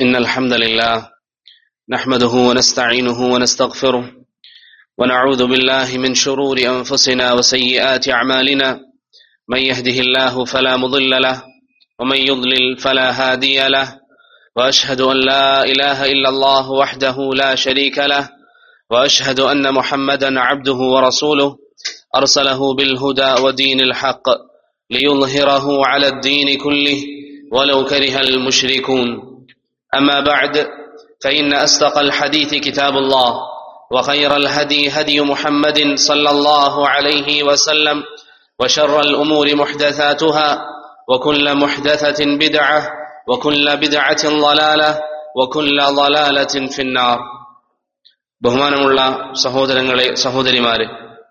إن الحمد لله نحمده ونستعينه ونستغفره ونعوذ بالله من شرور أنفسنا وسيئات أعمالنا من يهده الله فلا مضل له ومن يضلل فلا هادي له وأشهد أن لا إله إلا الله وحده لا شريك له وأشهد أن محمدا عبده ورسوله أرسله بالهدى ودين الحق ليظهره على الدين كله ولو كره المشركون أما بعد فإن أصدق الحديث كتاب الله وخير الهدي هدي محمد صلى الله عليه وسلم وشر الأمور محدثاتها وكل محدثة بدعة وكل بدعة ضلالة وكل ضلالة في النار ബഹുമാനമുള്ള സഹോദരങ്ങളെ സഹോദരിമാരെ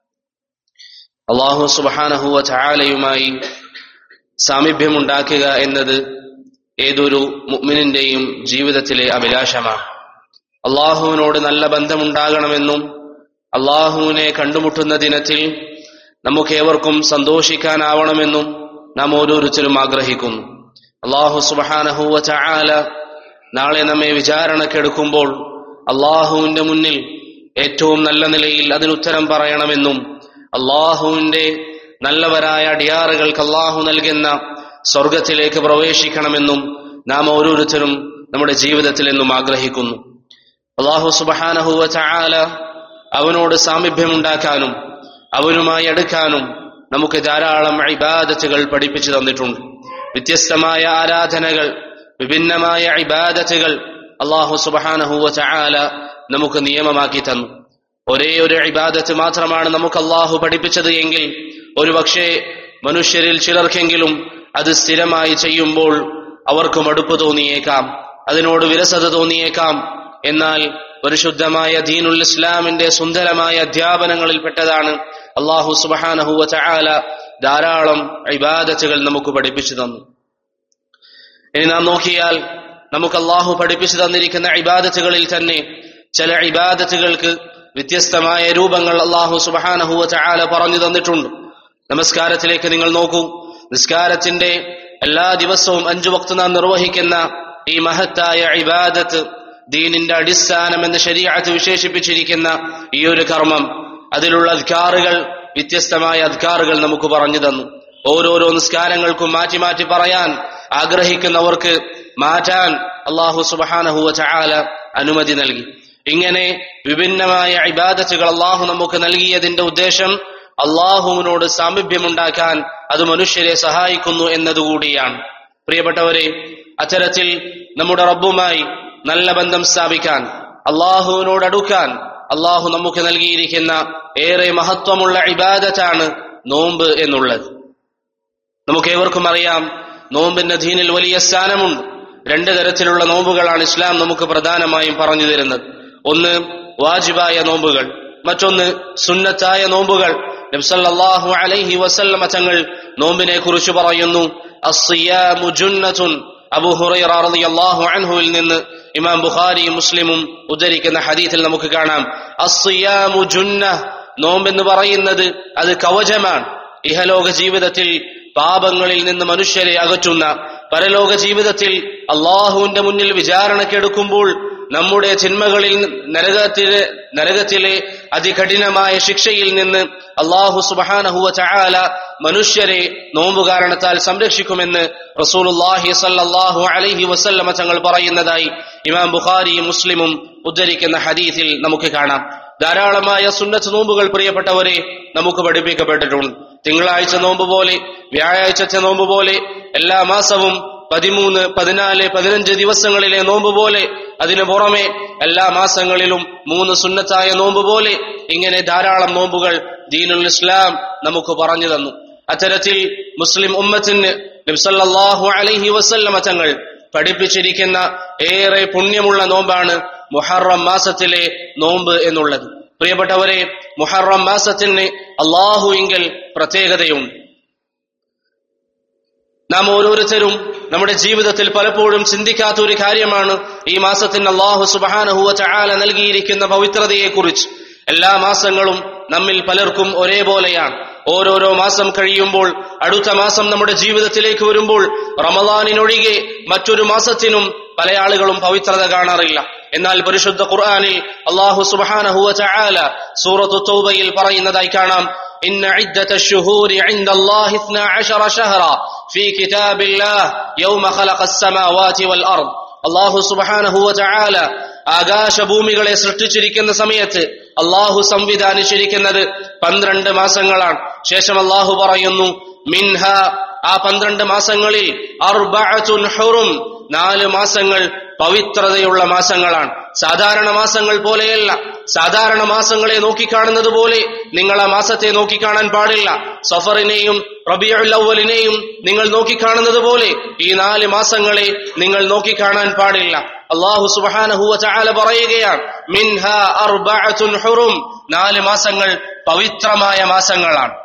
അള്ളാഹു സുബാനഹുവ ചായാലയുമായി സാമീപ്യമുണ്ടാക്കുക എന്നത് ഏതൊരു മുഅ്മിനിന്റെയും ജീവിതത്തിലെ അഭിലാഷമാണ് അള്ളാഹുവിനോട് നല്ല ബന്ധമുണ്ടാകണമെന്നും അള്ളാഹുവിനെ കണ്ടുമുട്ടുന്ന ദിനത്തിൽ നമുക്കേവർക്കും സന്തോഷിക്കാനാവണമെന്നും നാം ഓരോരുത്തരും ആഗ്രഹിക്കുന്നു അള്ളാഹു സുബാനഹുവ ചായാല നാളെ നമ്മെ വിചാരണക്കെടുക്കുമ്പോൾ അള്ളാഹുവിന്റെ മുന്നിൽ ഏറ്റവും നല്ല നിലയിൽ അതിനുത്തരം പറയണമെന്നും അള്ളാഹുവിന്റെ നല്ലവരായ അടിയാറുകൾക്ക് അള്ളാഹു നൽകുന്ന സ്വർഗത്തിലേക്ക് പ്രവേശിക്കണമെന്നും നാം ഓരോരുത്തരും നമ്മുടെ ജീവിതത്തിൽ എന്നും ആഗ്രഹിക്കുന്നു അള്ളാഹു സുബഹാനഹുവ ചായാല അവനോട് സാമീപ്യമുണ്ടാക്കാനും അവനുമായി അടുക്കാനും നമുക്ക് ധാരാളം ഇബാദത്തുകൾ പഠിപ്പിച്ചു തന്നിട്ടുണ്ട് വ്യത്യസ്തമായ ആരാധനകൾ വിഭിന്നമായ ഇബാദത്തുകൾ അള്ളാഹു സുബഹാനഹുവ ചായാല നമുക്ക് നിയമമാക്കി തന്നു ഒരേ ഒരു ഇബാദത്ത് മാത്രമാണ് നമുക്ക് അള്ളാഹു പഠിപ്പിച്ചത് എങ്കിൽ ഒരുപക്ഷെ മനുഷ്യരിൽ ചിലർക്കെങ്കിലും അത് സ്ഥിരമായി ചെയ്യുമ്പോൾ അവർക്ക് മടുപ്പ് തോന്നിയേക്കാം അതിനോട് വിരസത തോന്നിയേക്കാം എന്നാൽ പരിശുദ്ധമായ ദീനുൽ ഇസ്ലാമിന്റെ സുന്ദരമായ അധ്യാപനങ്ങളിൽപ്പെട്ടതാണ് അള്ളാഹു സുബഹാനഹുവ ചായാല ധാരാളം ഇബാദത്തുകൾ നമുക്ക് പഠിപ്പിച്ചു തന്നു ഇനി നാം നോക്കിയാൽ നമുക്ക് അള്ളാഹു പഠിപ്പിച്ചു തന്നിരിക്കുന്ന ഇബാദത്തുകളിൽ തന്നെ ചില ഇബാദത്തുകൾക്ക് വ്യത്യസ്തമായ രൂപങ്ങൾ അള്ളാഹു സുബഹാനഹുവ ചായാല പറഞ്ഞു തന്നിട്ടുണ്ട് നമസ്കാരത്തിലേക്ക് നിങ്ങൾ നോക്കൂ നിസ്കാരത്തിന്റെ എല്ലാ ദിവസവും അഞ്ചു വക്ത് നാം നിർവഹിക്കുന്ന ഈ മഹത്തായ ഇബാദത്ത് ദീനിന്റെ അടിസ്ഥാനം എന്ന് ശരീരത്ത് വിശേഷിപ്പിച്ചിരിക്കുന്ന ഈ ഒരു കർമ്മം അതിലുള്ള അധികാറുകൾ വ്യത്യസ്തമായ അധികാറുകൾ നമുക്ക് പറഞ്ഞു തന്നു ഓരോരോ നിസ്കാരങ്ങൾക്കും മാറ്റി മാറ്റി പറയാൻ ആഗ്രഹിക്കുന്നവർക്ക് മാറ്റാൻ അള്ളാഹു സുബഹാനഹുവ ചായാല അനുമതി നൽകി ഇങ്ങനെ വിഭിന്നമായ ഇബാദത്തുകൾ അള്ളാഹു നമുക്ക് നൽകിയതിന്റെ ഉദ്ദേശം അള്ളാഹുവിനോട് സാമീപ്യമുണ്ടാക്കാൻ അത് മനുഷ്യരെ സഹായിക്കുന്നു എന്നതുകൂടിയാണ് പ്രിയപ്പെട്ടവരെ അത്തരത്തിൽ നമ്മുടെ റബ്ബുമായി നല്ല ബന്ധം സ്ഥാപിക്കാൻ അള്ളാഹുവിനോട് അടുക്കാൻ അള്ളാഹു നമുക്ക് നൽകിയിരിക്കുന്ന ഏറെ മഹത്വമുള്ള ഇബാദത്താണ് നോമ്പ് എന്നുള്ളത് നമുക്ക് ഏവർക്കും അറിയാം നോമ്പിന്റെ ദീനിൽ വലിയ സ്ഥാനമുണ്ട് രണ്ട് തരത്തിലുള്ള നോമ്പുകളാണ് ഇസ്ലാം നമുക്ക് പ്രധാനമായും പറഞ്ഞു തരുന്നത് ഒന്ന് വാജിബായ നോമ്പുകൾ മറ്റൊന്ന് സുന്നത്തായ നോമ്പുകൾ നബ്സല്ലാഹു അലൈഹി വസല്ലമ തങ്ങൾ നോമ്പിനെ കുറിച്ച് പറയുന്നു അസ്സിയാമു ജുന്നത്തുൻ അബൂ ഹുറൈറ റളിയല്ലാഹു അൻഹുവിൽ നിന്ന് ഇമാം ബുഖാരിയും മുസ്ലിമും ഉദ്ധരിക്കുന്ന ഹദീസിൽ നമുക്ക് കാണാം അസ്സിയാമു ജുന്ന നോമ്പെന്ന് പറയുന്നത് അത് കവചമാണ് ഇഹലോക ജീവിതത്തിൽ പാപങ്ങളിൽ നിന്ന് മനുഷ്യരെ അകറ്റുന്ന പരലോക ജീവിതത്തിൽ അള്ളാഹുവിന്റെ മുന്നിൽ വിചാരണക്കെടുക്കുമ്പോൾ നമ്മുടെ ചിന്മകളിൽ നരകത്തിലെ നരകത്തിലെ അതികഠിനമായ ശിക്ഷയിൽ നിന്ന് അള്ളാഹു സുബാനഹുവ ചായാല മനുഷ്യരെ നോമ്പു കാരണത്താൽ സംരക്ഷിക്കുമെന്ന് റസൂലുല്ലാഹി സല്ലാഹു അലൈഹി വസല്ലമ തങ്ങൾ പറയുന്നതായി ഇമാം ബുഖാരിയും മുസ്ലിമും ഉദ്ധരിക്കുന്ന ഹദീസിൽ നമുക്ക് കാണാം ധാരാളമായ സുന്നത്ത് നോമ്പുകൾ പ്രിയപ്പെട്ടവരെ നമുക്ക് പഠിപ്പിക്കപ്പെട്ടിട്ടുണ്ട് തിങ്കളാഴ്ച നോമ്പ് പോലെ വ്യാഴാഴ്ചത്തെ നോമ്പ് പോലെ എല്ലാ മാസവും പതിമൂന്ന് പതിനാല് പതിനഞ്ച് ദിവസങ്ങളിലെ നോമ്പ് പോലെ അതിനു പുറമെ എല്ലാ മാസങ്ങളിലും മൂന്ന് സുന്നത്തായ നോമ്പ് പോലെ ഇങ്ങനെ ധാരാളം നോമ്പുകൾ ദീനുൽ ഇസ്ലാം നമുക്ക് പറഞ്ഞു തന്നു അത്തരത്തിൽ മുസ്ലിം ഉമ്മത്തിന് നബ്സല്ലാഹു അലൈഹി വസല്ലമ തങ്ങൾ പഠിപ്പിച്ചിരിക്കുന്ന ഏറെ പുണ്യമുള്ള നോമ്പാണ് മുഹറം മാസത്തിലെ നോമ്പ് എന്നുള്ളത് പ്രിയപ്പെട്ടവരെ മുഹറം മാസത്തിന് അള്ളാഹുവിങ്കൽ പ്രത്യേകതയുണ്ട് നാം ഓരോരുത്തരും നമ്മുടെ ജീവിതത്തിൽ പലപ്പോഴും ചിന്തിക്കാത്ത ഒരു കാര്യമാണ് ഈ മാസത്തിന് അള്ളാഹു സുബാനഹുവ ചാല നൽകിയിരിക്കുന്ന പവിത്രതയെക്കുറിച്ച് എല്ലാ മാസങ്ങളും നമ്മിൽ പലർക്കും ഒരേപോലെയാണ് ഓരോരോ മാസം കഴിയുമ്പോൾ അടുത്ത മാസം നമ്മുടെ ജീവിതത്തിലേക്ക് വരുമ്പോൾ റമദാനിനൊഴികെ മറ്റൊരു മാസത്തിനും പല ആളുകളും പവിത്രത കാണാറില്ല എന്നാൽ പരിശുദ്ധ ഖുർആനിൽ അള്ളാഹു സുബ്ഹാനഹു വതആല സൂറത്തു തൗബയിൽ പറയുന്നതായി കാണാം إن عدة الشهور عند الله اثنا عشر شهرا في كتاب الله يوم خلق السماوات والأرض അള്ളാഹു സുബാനഹു വതആല ആകാശഭൂമികളെ സൃഷ്ടിച്ചിരിക്കുന്ന സമയത്ത് അള്ളാഹു സംവിധാനിച്ചിരിക്കുന്നത് പന്ത്രണ്ട് മാസങ്ങളാണ് ശേഷം അള്ളാഹു പറയുന്നു മിൻഹ ആ പന്ത്രണ്ട് മാസങ്ങളിൽ അർബഅത്തുൻ ഹുറും നാല് മാസങ്ങൾ പവിത്രതയുള്ള മാസങ്ങളാണ് സാധാരണ മാസങ്ങൾ പോലെയല്ല സാധാരണ മാസങ്ങളെ നോക്കിക്കാണുന്നത് പോലെ നിങ്ങൾ ആ മാസത്തെ നോക്കിക്കാണാൻ പാടില്ല സഫറിനെയും റബിയുൽ അവലിനെയും നിങ്ങൾ നോക്കിക്കാണുന്നത് പോലെ ഈ നാല് മാസങ്ങളെ നിങ്ങൾ നോക്കിക്കാണാൻ പാടില്ല അള്ളാഹു സുബാനഹുവ ചാല പറയുകയാണ് മിൻഹ അർബഅത്തുൻ ഹുറും നാല് മാസങ്ങൾ പവിത്രമായ മാസങ്ങളാണ്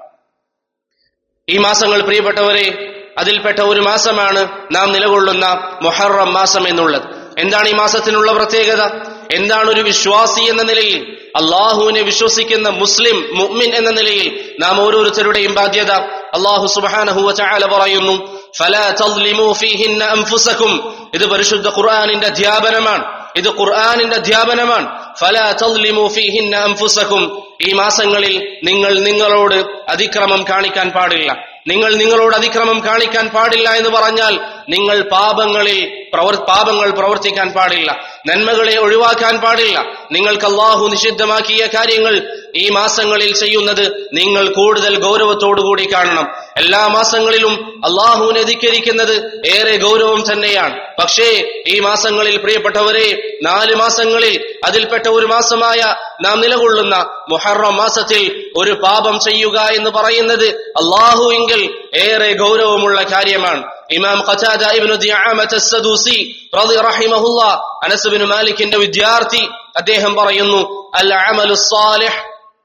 ഈ മാസങ്ങൾ പ്രിയപ്പെട്ടവരെ അതിൽപ്പെട്ട ഒരു മാസമാണ് നാം നിലകൊള്ളുന്ന മൊഹറം മാസം എന്നുള്ളത് എന്താണ് ഈ മാസത്തിനുള്ള പ്രത്യേകത എന്താണ് ഒരു വിശ്വാസി എന്ന നിലയിൽ അള്ളാഹുവിനെ വിശ്വസിക്കുന്ന മുസ്ലിം മുഅ്മിൻ എന്ന നിലയിൽ നാം ഓരോരുത്തരുടെയും ബാധ്യത അള്ളാഹു സുബ്ഹാനഹു വതആല പറയുന്നു ഫലാ തദ്ലിമു ഫീഹിന്ന അൻഫുസകും ഇത് പരിശുദ്ധ ഖുർആനിന്റെ അധ്യാപനമാണ് ഇത് ഖുർആനിന്റെ അധ്യാപനമാണ് ഫലാ തദ്ലിമു ഫീഹിന്ന അൻഫുസകും ഈ മാസങ്ങളിൽ നിങ്ങൾ നിങ്ങളോട് അതിക്രമം കാണിക്കാൻ പാടില്ല നിങ്ങൾ നിങ്ങളോട് അതിക്രമം കാണിക്കാൻ പാടില്ല എന്ന് പറഞ്ഞാൽ നിങ്ങൾ പാപങ്ങളിൽ പ്രവർ പാപങ്ങൾ പ്രവർത്തിക്കാൻ പാടില്ല നന്മകളെ ഒഴിവാക്കാൻ പാടില്ല നിങ്ങൾക്ക് അള്ളാഹു നിഷിദ്ധമാക്കിയ കാര്യങ്ങൾ ഈ മാസങ്ങളിൽ ചെയ്യുന്നത് നിങ്ങൾ കൂടുതൽ ഗൗരവത്തോടുകൂടി കാണണം എല്ലാ മാസങ്ങളിലും അള്ളാഹുവിനെ ധിക്കരിക്കുന്നത് ഏറെ ഗൗരവം തന്നെയാണ് പക്ഷേ ഈ മാസങ്ങളിൽ പ്രിയപ്പെട്ടവരെ നാല് മാസങ്ങളിൽ അതിൽപ്പെട്ട ഒരു മാസമായ നാം നിലകൊള്ളുന്ന മുഹറം മാസത്തിൽ ഒരു പാപം ചെയ്യുക എന്ന് പറയുന്നത് അള്ളാഹുവിങ്കിൽ ഏറെ ഗൗരവമുള്ള കാര്യമാണ് ഇമാം ഖതാദ ഇബ്നു ദിഅമത്ത് അസ്സദൂസി റളി റഹിമഹുല്ല അനസ് ഇബ്നു മാലിക്കിന്റെ വിദ്യാർത്ഥി അദ്ദേഹം പറയുന്നു അൽ അമലു സാലിഹ്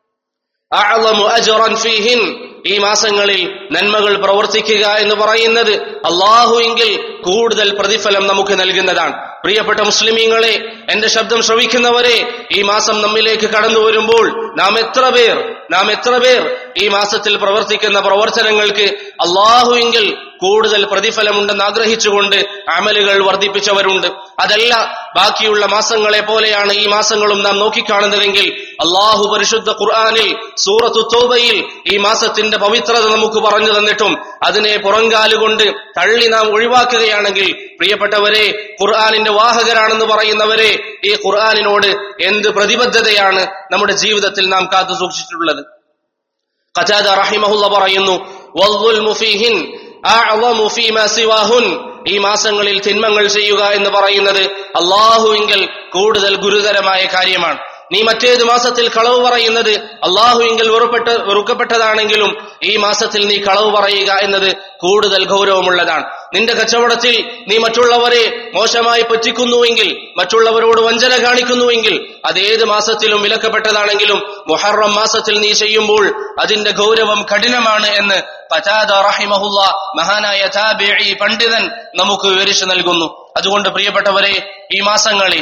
അഅളമു അജ്റൻ ഫീഹിൻ ഈ മാസങ്ങളിൽ നന്മകൾ പ്രവർത്തിക്കുക എന്ന് പറയുന്നത് അള്ളാഹുവെങ്കിൽ കൂടുതൽ പ്രതിഫലം നമുക്ക് നൽകുന്നതാണ് പ്രിയപ്പെട്ട മുസ്ലിമീങ്ങളെ എന്റെ ശബ്ദം ശ്രവിക്കുന്നവരെ ഈ മാസം നമ്മിലേക്ക് കടന്നു വരുമ്പോൾ നാം എത്ര പേർ നാം എത്ര പേർ ഈ മാസത്തിൽ പ്രവർത്തിക്കുന്ന പ്രവർത്തനങ്ങൾക്ക് അള്ളാഹുവെങ്കിൽ കൂടുതൽ പ്രതിഫലമുണ്ടെന്ന് ആഗ്രഹിച്ചുകൊണ്ട് അമലുകൾ വർദ്ധിപ്പിച്ചവരുണ്ട് അതല്ല ബാക്കിയുള്ള മാസങ്ങളെ പോലെയാണ് ഈ മാസങ്ങളും നാം നോക്കിക്കാണുന്നതെങ്കിൽ അള്ളാഹു പരിശുദ്ധ ഖുർആാനിൽ സൂറത്തു തോബയിൽ ഈ മാസത്തിന്റെ പവിത്രത നമുക്ക് പറഞ്ഞു തന്നിട്ടും അതിനെ പുറങ്കാലുകൊണ്ട് തള്ളി നാം ഒഴിവാക്കുകയാണെങ്കിൽ പ്രിയപ്പെട്ടവരെ ഖുർആാനിന്റെ വാഹകരാണെന്ന് പറയുന്നവരെ ഈ ഖുർആാനിനോട് എന്ത് പ്രതിബദ്ധതയാണ് നമ്മുടെ ജീവിതത്തിൽ നാം കാത്തു സൂക്ഷിച്ചിട്ടുള്ളത് ഖജാദ റഹിമഹുല്ല പറയുന്നു വൽദുൽമു ഫീഹിൻ അഅളമു ഫീമാ സിവാഹുൻ ഈ മാസങ്ങളിൽ തിന്മകൾ ചെയ്യുക എന്ന് പറയുന്നത് അള്ളാഹുവിങ്കൽ കൂടുതൽ ഗുരുതരമായ കാര്യമാണ് നീ മറ്റേത് മാസത്തിൽ കളവ് പറയുന്നത് അള്ളാഹുവിങ്കൽ വെറുപ്പെട്ട വെറുക്കപ്പെട്ടതാണെങ്കിലും ഈ മാസത്തിൽ നീ കളവ് പറയുക എന്നത് കൂടുതൽ ഗൗരവമുള്ളതാണ് നിന്റെ കച്ചവടത്തിൽ നീ മറ്റുള്ളവരെ മോശമായി പറ്റിക്കുന്നുവെങ്കിൽ മറ്റുള്ളവരോട് വഞ്ചന കാണിക്കുന്നുവെങ്കിൽ അത് ഏത് മാസത്തിലും വിലക്കപ്പെട്ടതാണെങ്കിലും മുഹറം മാസത്തിൽ നീ ചെയ്യുമ്പോൾ അതിന്റെ ഗൗരവം കഠിനമാണ് എന്ന് പചാദ റഹിമഹുല്ല മഹാനായ താബിഈ പണ്ഡിതൻ നമുക്ക് വിവരിച്ചു നൽകുന്നു അതുകൊണ്ട് പ്രിയപ്പെട്ടവരെ ഈ മാസങ്ങളിൽ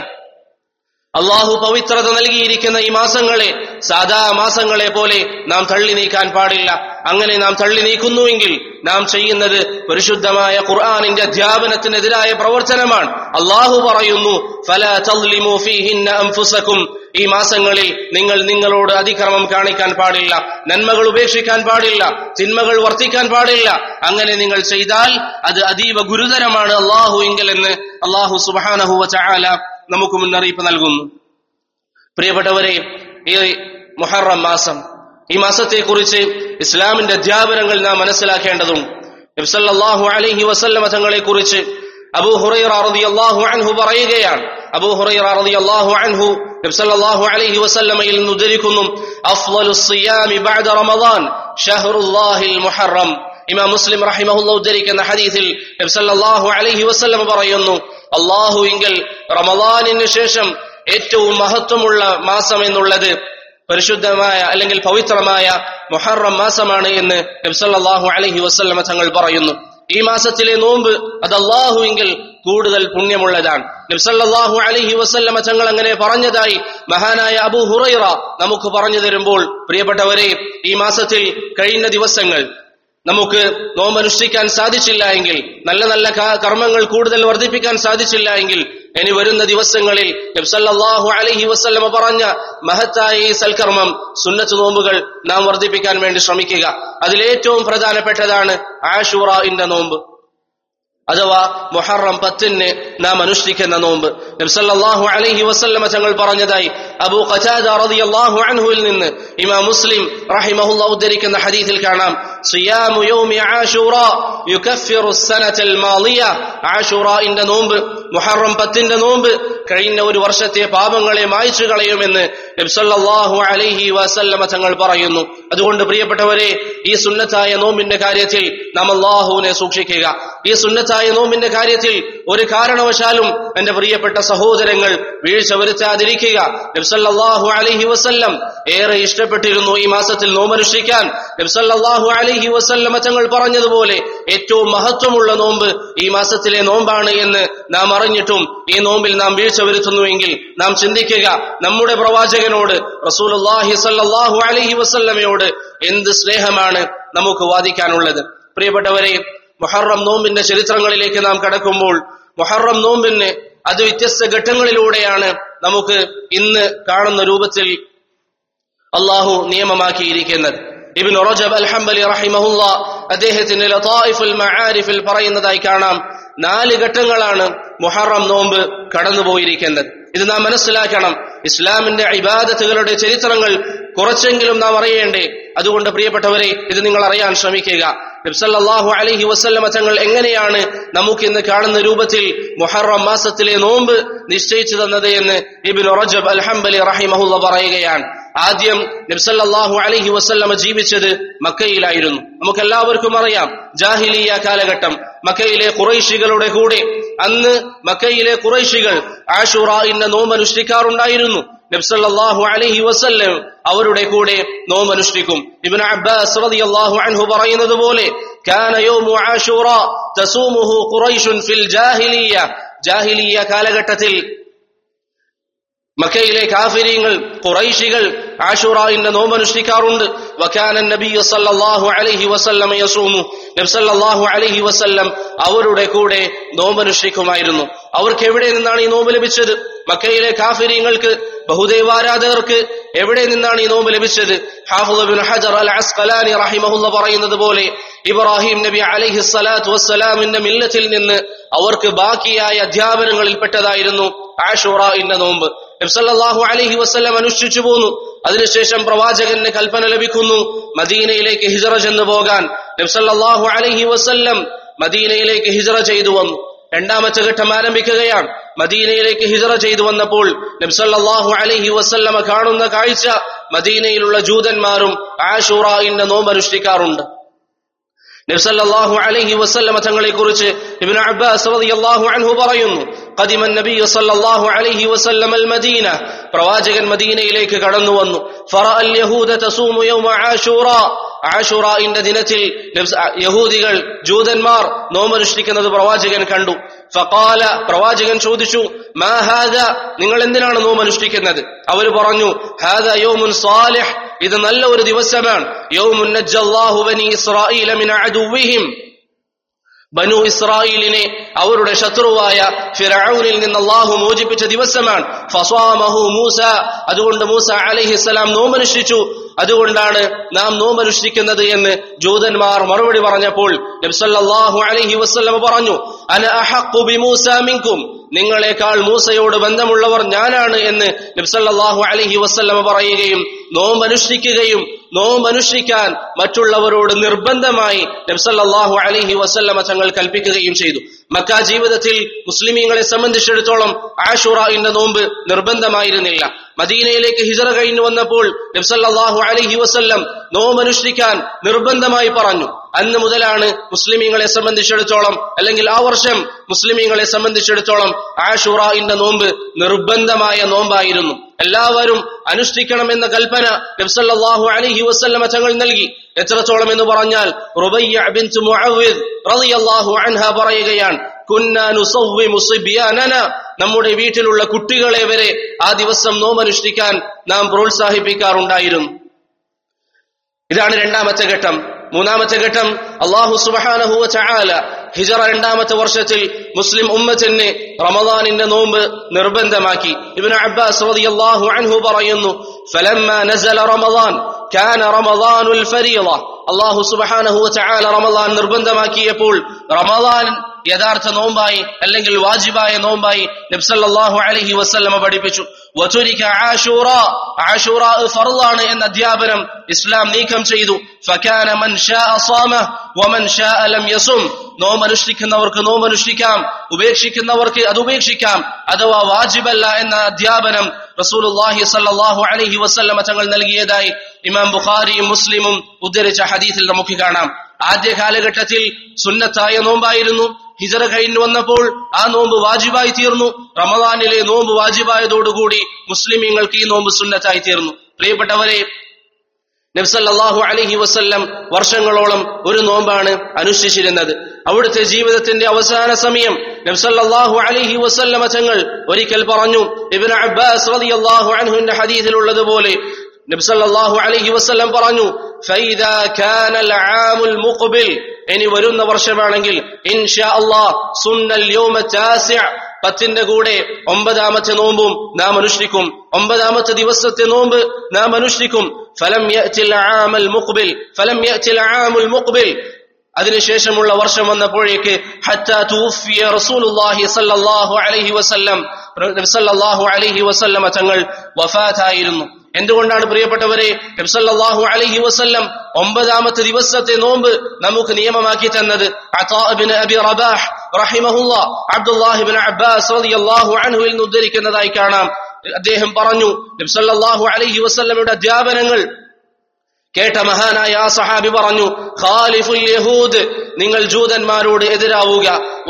അള്ളാഹു പവിത്രത നൽകിയിരിക്കുന്ന ഈ മാസങ്ങളെ സാധാ മാസങ്ങളെ പോലെ നാം തള്ളി നീക്കാൻ പാടില്ല അങ്ങനെ നാം തള്ളി നീക്കുന്നുവെങ്കിൽ നാം ചെയ്യുന്നത് പരിശുദ്ധമായ ഖുർആാനിന്റെ അധ്യാപനത്തിനെതിരായ പ്രവർത്തനമാണ് അള്ളാഹു പറയുന്നു ഫല തദ്ലിമു ഫീഹിന്ന അൻഫുസകും ഈ മാസങ്ങളിൽ നിങ്ങൾ നിങ്ങളോട് അതിക്രമം കാണിക്കാൻ പാടില്ല നന്മകൾ ഉപേക്ഷിക്കാൻ പാടില്ല തിന്മകൾ വർത്തിക്കാൻ പാടില്ല അങ്ങനെ നിങ്ങൾ ചെയ്താൽ അത് അതീവ ഗുരുതരമാണ് അള്ളാഹു എങ്കിൽ എന്ന് അള്ളാഹു സുബാനഹുവ ചാല നമുക്ക് മുന്നറിയിപ്പ് നൽകുന്നു പ്രിയപ്പെട്ടവരെ ഈ മുഹറം മാസം ഈ മാസത്തെക്കുറിച്ച് ഇസ്ലാമിന്റെ അധ്യാപനങ്ങൾ നാം മനസ്സിലാക്കേണ്ടതുണ്ട് നബ്സല്ലാഹു അലൈഹി വസല്ലമ തങ്ങളെ കുറിച്ച് അബൂ ഹുറൈറ റളിയല്ലാഹു അൻഹു പറയുകയാണ് അബൂ ഹുറൈറ റളിയല്ലാഹു അൻഹു നബ്സല്ലാഹു അലൈഹി വസല്ലമയിൽ നിന്ന് ഉദ്ധരിക്കുന്നു അഫ്ളലു സിയാമി ബഅദ റമളാൻ ഷഹ്റുല്ലാഹിൽ മുഹറം ഇമാം മുസ്ലിം റഹിമഹുല്ല ഉദ്ധരിക്കുന്ന ഹദീസിൽ നബ്സല്ലാഹു അലൈഹി വസല്ലമ പറയുന്നു അള്ളാഹുവിങ്കൽ റമളാനിന് ശേഷം ഏറ്റവും മഹത്വമുള്ള മാസം എന്നുള്ളത് പരിശുദ്ധമായ അല്ലെങ്കിൽ പവിത്രമായ മുഹറം മാസമാണ് എന്ന് നബ്സല്ലാഹു അലഹി വസ്ല്ലമ തങ്ങൾ പറയുന്നു ഈ മാസത്തിലെ നോമ്പ് അത് അള്ളാഹുവിങ്കിൽ കൂടുതൽ പുണ്യമുള്ളതാണ് നബ്സല്ലാഹു അലഹി വസ്ല്ലമ തങ്ങൾ അങ്ങനെ പറഞ്ഞതായി മഹാനായ അബു ഹുറൈറ നമുക്ക് പറഞ്ഞു തരുമ്പോൾ പ്രിയപ്പെട്ടവരെ ഈ മാസത്തിൽ കഴിഞ്ഞ ദിവസങ്ങൾ നമുക്ക് നോമ്പനുഷ്ഠിക്കാൻ സാധിച്ചില്ല എങ്കിൽ നല്ല നല്ല ക- കർമ്മങ്ങൾ കൂടുതൽ വർദ്ധിപ്പിക്കാൻ സാധിച്ചില്ല എങ്കിൽ ഇനി വരുന്ന ദിവസങ്ങളിൽ നബ്സല്ലാഹു അലഹി വസ്ല്ലമ പറഞ്ഞ മഹത്തായ ഈ സൽക്കർമ്മം സുന്നത്ത് നോമ്പുകൾ നാം വർദ്ധിപ്പിക്കാൻ വേണ്ടി ശ്രമിക്കുക അതിലേറ്റവും പ്രധാനപ്പെട്ടതാണ് ആഷൂറ നോമ്പ് അഥവാ മുഹറം പത്തിന് നാം അനുഷ്ഠിക്കുന്ന നോമ്പ് നബ്സല്ലാഹു അലൈഹി വസല്ലമ തങ്ങൾ പറഞ്ഞതായി അബൂ ഖതാദ റളിയല്ലാഹു അൻഹുവിൽ നിന്ന് ഇമാം മുസ്ലിം റഹിമഹുല്ലാ ഉദ്ധരിക്കുന്ന ഹദീസിൽ കാണാം സിയാമു യൗമി ആശൂറ യുകഫിറു സനതൽ മാളിയ ആശൂറഇന്റെ നോമ്പ് മുഹറം പത്തിന്റെ നോമ്പ് കഴിഞ്ഞ ഒരു വർഷത്തെ പാപങ്ങളെ മായ്ച്ചു കളയുമെന്ന് നബ്സല്ലാഹു അലൈഹി വസല്ലമ തങ്ങൾ പറയുന്നു അതുകൊണ്ട് പ്രിയപ്പെട്ടവരെ ഈ സുന്നത്തായ നോമ്പിന്റെ കാര്യത്തിൽ നാം അള്ളാഹുവിനെ സൂക്ഷിക്കുക ഈ സുന്നത്തായ നോമ്പിന്റെ കാര്യത്തിൽ ഒരു കാരണവശാലും എന്റെ പ്രിയപ്പെട്ട സഹോദരങ്ങൾ വീഴ്ച വരുത്താതിരിക്കുക നബ്സല്ലാഹു അലൈഹി വസല്ലം ഏറെ ഇഷ്ടപ്പെട്ടിരുന്നു ഈ മാസത്തിൽ നോമ്പനുഷ്ഠിക്കാൻ നബ്സല്ലാഹു അലൈഹി വസല്ലമ തങ്ങൾ പറഞ്ഞതുപോലെ ഏറ്റവും മഹത്വമുള്ള നോമ്പ് ഈ മാസത്തിലെ നോമ്പാണ് എന്ന് നാം അറിഞ്ഞിട്ടും ഈ നോമ്പിൽ നാം വീഴ്ച വരുത്തുന്നുവെങ്കിൽ നാം ചിന്തിക്കുക നമ്മുടെ പ്രവാചകനോട് റസൂലുള്ളാഹി സല്ലല്ലാഹു അലൈഹി വസല്ലമയോട് എന്ത് സ്നേഹമാണ് നമുക്ക് വാദിക്കാനുള്ളത് പ്രിയപ്പെട്ടവരെ മുഹറം നോമ്പിന്റെ ചരിത്രങ്ങളിലേക്ക് നാം കടക്കുമ്പോൾ മുഹറം നോമ്പിന് അത് വ്യത്യസ്ത ഘട്ടങ്ങളിലൂടെയാണ് നമുക്ക് ഇന്ന് കാണുന്ന രൂപത്തിൽ അള്ളാഹു നിയമമാക്കിയിരിക്കുന്നത് ഇബിൻ റജബ് അൽ ഹംബലി റഹിമഹുല്ല അദ്ദേഹത്തിന്റെ ലതായിഫുൽ മആരിഫിൽ പറയുന്നതായി കാണാം നാല് ഘട്ടങ്ങളാണ് മുഹറം നോമ്പ് കടന്നുപോയിരിക്കുന്നത് ഇത് നാം മനസ്സിലാക്കണം ഇസ്ലാമിന്റെ ഇബാദത്തുകളുടെ ചരിത്രങ്ങൾ കുറച്ചെങ്കിലും നാം അറിയേണ്ടേ അതുകൊണ്ട് പ്രിയപ്പെട്ടവരെ ഇത് നിങ്ങൾ അറിയാൻ ശ്രമിക്കുക നബ്സല്ലാഹു അലഹി വസ്ല്ലമ തങ്ങൾ എങ്ങനെയാണ് നമുക്ക് ഇന്ന് കാണുന്ന രൂപത്തിൽ മുഹറം മാസത്തിലെ നോമ്പ് നിശ്ചയിച്ചു തന്നത് എന്ന് ഇബിൻ റജബ് അൽ ഹംബലി റഹിമഹുല്ല പറയുകയാണ് ആദ്യം നബ്സല്ലാഹു അലഹി വസ്ല്ലമ ജീവിച്ചത് മക്കയിലായിരുന്നു നമുക്ക് എല്ലാവർക്കും അറിയാം ജാഹിലിയ കാലഘട്ടം മക്കയിലെ കുറൈശികളുടെ കൂടെ അന്ന് മക്കയിലെ കുറൈശികൾ ആഷുറ ഇന്ന നോമ്പ് അനുഷ്ഠിക്കാറുണ്ടായിരുന്നു നബ്സല്ലാഹു അലഹി വസല്ലം അവരുടെ കൂടെ നോമ്പനുഷ്ഠിക്കും ഇബിൻ അബ്ബാസ് റളിയല്ലാഹു അൻഹു പറയുന്നത് പോലെ كان يوم عاشوراء تصومه قريش في الجاهلية ജാഹിലിയ കാലഘട്ടത്തിൽ മക്കയിലെ കാഫിര്യങ്ങൾ കുറൈശികൾ ആഷുറായിന്റെ നോമ്പനുഷ്ഠിക്കാറുണ്ട് വക്കാനൻ നബി സല്ലല്ലാഹു അലൈഹി വസല്ലം യസൂമു നബി സല്ലല്ലാഹു അലൈഹി വസല്ലം അവരുടെ കൂടെ നോമ്പനുഷ്ഠിക്കുമായിരുന്നു അവർക്ക് എവിടെ നിന്നാണ് ഈ നോമ്പ് ലഭിച്ചത് മക്കയിലെ കാഫിര്യങ്ങൾക്ക് ബഹുദൈവാരാധകർക്ക് എവിടെ നിന്നാണ് ഈ നോമ്പ് ലഭിച്ചത് ഹാഫുദ് ബിൻ ഹജർ അൽ അസ്ഖലാനി റഹിമഹുല്ല പറയുന്നത് പോലെ ഇബ്രാഹിം നബി അലൈഹി സ്വലാത്തു വസ്സലാമിന്റെ മില്ലത്തിൽ നിന്ന് അവർക്ക് ബാക്കിയായ അധ്യാപനങ്ങളിൽപ്പെട്ടതായിരുന്നു ആഷുറ ഇന്ന നോമ്പ് നബ്സല്ലാഹു അലൈഹി വസ്ലം അനുഷ്ഠിച്ചു പോന്നു അതിനുശേഷം പ്രവാചകന് കൽപ്പന ലഭിക്കുന്നു മദീനയിലേക്ക് ഹിജറ ചെന്നു പോകാൻ നബ്സല്ലാഹു അലൈഹി വസ്ല്ലം മദീനയിലേക്ക് ഹിജറ ചെയ്തു വന്നു രണ്ടാമത്തെ ഘട്ടം ആരംഭിക്കുകയാണ് മദീനയിലേക്ക് ഹിജറ ചെയ്തു വന്നപ്പോൾ നബ്സല്ലാഹു അലൈഹി വസല്ലമ കാണുന്ന കാഴ്ച മദീനയിലുള്ള ജൂതന്മാരും ആഷുറ ഇന്ന നോമ്പ് അനുഷ്ഠിക്കാറുണ്ട് നബ്സല്ലാഹു അലൈഹി വസല്ലമ തങ്ങളെ കുറിച്ച് ഇബ്നു അബ്ബാസ് റളിയല്ലാഹു അൻഹു പറയുന്നു قدم النبي صلى الله عليه وسلم المدينة പ്രവാചകൻ മദീനയിലേക്ക് കടന്നു വന്നു فرأى اليهود تصوم يوم عاشوراء ആഷുറായിന്റെ ദിനത്തിൽ യഹൂദികൾ ജൂതന്മാർ നോമനുഷ്ഠിക്കുന്നത് പ്രവാചകൻ കണ്ടു ഫഖാല പ്രവാചകൻ ചോദിച്ചു മാ ഹാദ നിങ്ങൾ എന്തിനാണ് നോമനുഷ്ഠിക്കുന്നത് അവർ പറഞ്ഞു ഹാദ യൗമുൻ സാലിഹ് ഇത് നല്ല ഒരു ദിവസമാണ് യൗമുൻ നജ്ജല്ലാഹു ബനി ഇസ്രായീല മിൻ അദുവ്വിഹിം ബനു ഇസ്രായേലിനെ അവരുടെ ശത്രുവായ ഫിറൌനിൽ നിന്ന് അള്ളാഹു മോചിപ്പിച്ച ദിവസമാണ് ഫസ്വാമഹു മൂസ അതുകൊണ്ട് മൂസ അലഹിസ്സലാം നോമനുഷ്ഠിച്ചു അതുകൊണ്ടാണ് നാം നോമനുഷ്ഠിക്കുന്നത് എന്ന് ജൂതന്മാർ മറുപടി പറഞ്ഞപ്പോൾ നബ്സല്ലാഹു അലഹി വസ്ലമ പറഞ്ഞു അന അഹഖു ബിമൂസ മിൻകും നിങ്ങളെക്കാൾ മൂസയോട് ബന്ധമുള്ളവർ ഞാനാണ് എന്ന് നബ്സല്ലാഹു അലഹി വസ്ലമ പറയുകയും നോമ്പനുഷ്ഠിക്കുകയും നോമ്പനുഷ്ഠിക്കാൻ മറ്റുള്ളവരോട് നിർബന്ധമായി നബ്സല്ലാഹു അലഹി വസല്ലമ തങ്ങൾ കൽപ്പിക്കുകയും ചെയ്തു മക്ക ജീവിതത്തിൽ മുസ്ലിമീങ്ങളെ സംബന്ധിച്ചിടത്തോളം ആഷുറ എന്ന നോമ്പ് നിർബന്ധമായിരുന്നില്ല മദീനയിലേക്ക് ഹിജറ കഴിഞ്ഞു വന്നപ്പോൾ നബ്സല്ലാഹു അലഹി വസല്ലം നോമ്പനുഷ്ഠിക്കാൻ നിർബന്ധമായി പറഞ്ഞു അന്ന് മുതലാണ് മുസ്ലിമീങ്ങളെ സംബന്ധിച്ചിടത്തോളം അല്ലെങ്കിൽ ആ വർഷം മുസ്ലിമീങ്ങളെ സംബന്ധിച്ചിടത്തോളം ആഷുറ എന്ന നോമ്പ് നിർബന്ധമായ നോമ്പായിരുന്നു എല്ലാവരും അനുഷ്ഠിക്കണമെന്ന കൽപ്പന നബ്സല്ലാഹു അലഹി വസ്ല്ലമ തങ്ങൾ നൽകി എത്രത്തോളം എന്ന് പറഞ്ഞാൽ റുബയ്യ ബിൻത് മുഅവ്വിദ് റളിയല്ലാഹു അൻഹ പറയുകയാണ് കുന്നാ നുസവ്വിമു സിബ്യാനന നമ്മുടെ വീട്ടിലുള്ള കുട്ടികളെ വരെ ആ ദിവസം നോമനുഷ്ഠിക്കാൻ നാം പ്രോത്സാഹിപ്പിക്കാറുണ്ടായിരുന്നു ഇതാണ് രണ്ടാമത്തെ ഘട്ടം മൂന്നാമത്തെ ഘട്ടം അള്ളാഹു സുബഹാനഹുവ ചാല ഹിജറ രണ്ടാമത്തെ വർഷത്തിൽ മുസ്ലിം ഉമ്മത്തിന് റമദാനിന്റെ നോമ്പ് നിർബന്ധമാക്കി ഇബ്നു അബ്ബാസ് റളിയല്ലാഹു അൻഹു പറയുന്നു فلما نزل رمضان كان رمضان الفريضة അള്ളാഹു സുബഹാനഹു ചാല റമദാൻ നിർബന്ധമാക്കിയപ്പോൾ റമദാൻ യഥാർത്ഥ നോമ്പായി അല്ലെങ്കിൽ വാജിബായ നോമ്പായി നബ്സല്ലാഹു അലഹി വസ്ല്ലമ പഠിപ്പിച്ചു വതുരിക ആഷൂറ ആഷൂറ ഫർളാണ് എന്ന അധ്യാപനം ഇസ്ലാം നീക്കം ചെയ്തു ഫകാന മൻ ഷാഅ സാമ വമൻ ഷാഅ ലം യസും നോമ്പ് അനുഷ്ഠിക്കുന്നവർക്ക് നോമ്പ് അനുഷ്ഠിക്കാം ഉപേക്ഷിക്കുന്നവർക്ക് അത് ഉപേക്ഷിക്കാം അഥവാ വാജിബല്ല എന്ന അധ്യാപനം റസൂലുള്ളാഹി സല്ലല്ലാഹു അലൈഹി വസല്ലമ തങ്ങൾ നൽകിയതായി ഇമാം ബുഖാരിയും മുസ്ലിമും ഉദ്ധരിച്ച ഹദീസിൽ നമുക്ക് കാണാം ആദ്യ കാലഘട്ടത്തിൽ സുന്നത്തായ നോമ്പായിരുന്നു ഹിജറ കഴിഞ്ഞു വന്നപ്പോൾ ആ നോമ്പ് വാജിബായി തീർന്നു റമദാനിലെ നോമ്പ് വാജിബായതോടുകൂടി മുസ്ലിമീങ്ങൾക്ക് ഈ നോമ്പ് സുന്നത്തായി തീർന്നു പ്രിയപ്പെട്ടവരെ നബ്സല്ലാഹു അലഹി വസ്ല്ലം വർഷങ്ങളോളം ഒരു നോമ്പാണ് അനുഷ്ഠിച്ചിരുന്നത് അവിടുത്തെ ജീവിതത്തിന്റെ അവസാന സമയം നബ്സല്ലാഹു അലഹി വസ്ല്ലമ തങ്ങൾ ഒരിക്കൽ പറഞ്ഞു ഇബിൻ അബ്ബാസ് റളിയല്ലാഹു അൻഹുവിന്റെ ഹദീസിലുള്ളതുപോലെ നബ്സല്ലാഹു അലഹി വസ്ല്ലം പറഞ്ഞു فإذا كان العام المقبل ഇനി വരുന്ന വർഷമാണെങ്കിൽ ഇൻഷാ അള്ളാഹ് സുന്നൽ യൗമ താസിഅ പത്തിന്റെ കൂടെ ഒമ്പതാമത്തെ നോമ്പും നാം അനുഷ്ഠിക്കും ഒമ്പതാമത്തെ ദിവസത്തെ നോമ്പ് നാം അനുഷ്ഠിക്കും ഫലം യഅ്തിൽ ആമൽ മുഖ്ബിൽ ഫലം യഅ്തിൽ ആമുൽ മുഖ്ബിൽ അതിനുശേഷമുള്ള വർഷം വന്നപ്പോഴേക്ക് ഹത്താ തൂഫിയ റസൂലുള്ളാഹി സല്ലല്ലാഹു അലൈഹി വസല്ലം സല്ലല്ലാഹു അലൈഹി വസല്ലമ തങ്ങൾ വഫാത്തായിരുന്നു എന്തുകൊണ്ടാണ് പ്രിയപ്പെട്ടവരെ നബ്സല്ലാഹു അലൈഹി വസല്ലം ഒമ്പതാമത്തെ ദിവസത്തെ നോമ്പ് നമുക്ക് നിയമമാക്കി തന്നത് അബി റബാഹ് റഹിമഹുല്ല അബ്ദുല്ലാഹിബിൻ അബ്ബാസ് റളിയല്ലാഹു അൻഹുവിൽ നിന്ന് ഉദ്ധരിക്കുന്നതായി കാണാം അദ്ദേഹം പറഞ്ഞു നബ്സല്ലാഹു അലൈഹി വസല്ലമയുടെ അധ്യാപനങ്ങൾ കേട്ട മഹാനായ ആ സഹാബി പറഞ്ഞു ഖാലിഫുൽ യഹൂദ് നിങ്ങൾ ജൂതന്മാരോട് എതിരാവുക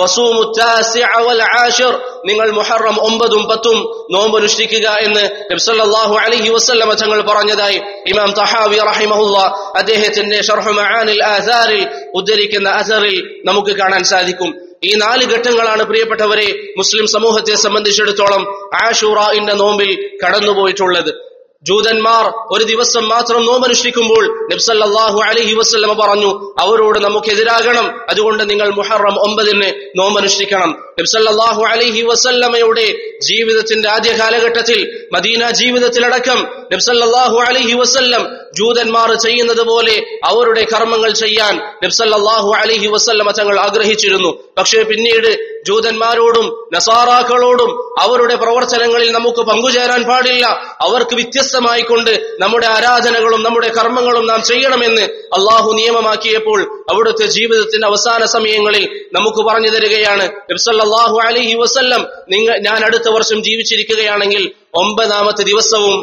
നിങ്ങൾ മുഹറം ഒമ്പതും പത്തും നോമ്പ് അനുഷ്ഠിക്കുക എന്ന് നബ്സല്ലാഹു അലഹി വസ്ല്ലമ തങ്ങൾ പറഞ്ഞതായി ഇമാം തഹാവി റഹിമഹുല്ല അദ്ദേഹത്തിന്റെ ഷർഹു മആനിൽ ആസാറിൽ ഉദ്ധരിക്കുന്ന അസറിൽ നമുക്ക് കാണാൻ സാധിക്കും ഈ നാല് ഘട്ടങ്ങളാണ് പ്രിയപ്പെട്ടവരെ മുസ്ലിം സമൂഹത്തെ സംബന്ധിച്ചിടത്തോളം ആഷൂറഇന്റെ നോമ്പിൽ കടന്നുപോയിട്ടുള്ളത് ജൂതന്മാർ ഒരു ദിവസം മാത്രം നോമനുഷ്ഠിക്കുമ്പോൾ നബ്സല്ലാഹു അലഹി വസ്ലമ പറഞ്ഞു അവരോട് നമുക്കെതിരാകണം അതുകൊണ്ട് നിങ്ങൾ മുഹറം ഒമ്പതിന് നോമനുഷ്ഠിക്കണം നബ്സല്ലാഹു അലഹി വസല്ലമയുടെ ജീവിതത്തിന്റെ ആദ്യ കാലഘട്ടത്തിൽ മദീന ജീവിതത്തിലടക്കം നബ്സല്ലാഹു അലഹി വസല്ലം ജൂതന്മാർ ചെയ്യുന്നത് പോലെ അവരുടെ കർമ്മങ്ങൾ ചെയ്യാൻ നബ്സല്ലാഹു അലഹി വസല്ലമ തങ്ങൾ ആഗ്രഹിച്ചിരുന്നു പക്ഷേ പിന്നീട് ജൂതന്മാരോടും നസാറാക്കളോടും അവരുടെ പ്രവർത്തനങ്ങളിൽ നമുക്ക് പങ്കുചേരാൻ പാടില്ല അവർക്ക് വ്യത്യസ്തമായി കൊണ്ട് നമ്മുടെ ആരാധനകളും നമ്മുടെ കർമ്മങ്ങളും നാം ചെയ്യണമെന്ന് അള്ളാഹു നിയമമാക്കിയപ്പോൾ അവിടുത്തെ ജീവിതത്തിന്റെ അവസാന സമയങ്ങളിൽ നമുക്ക് പറഞ്ഞു തരികയാണ് നബ്സല്ലാഹു അലഹി വസല്ലം നിങ്ങൾ ഞാൻ അടുത്ത വർഷം ജീവിച്ചിരിക്കുകയാണെങ്കിൽ ഒമ്പതാമത്തെ ദിവസവും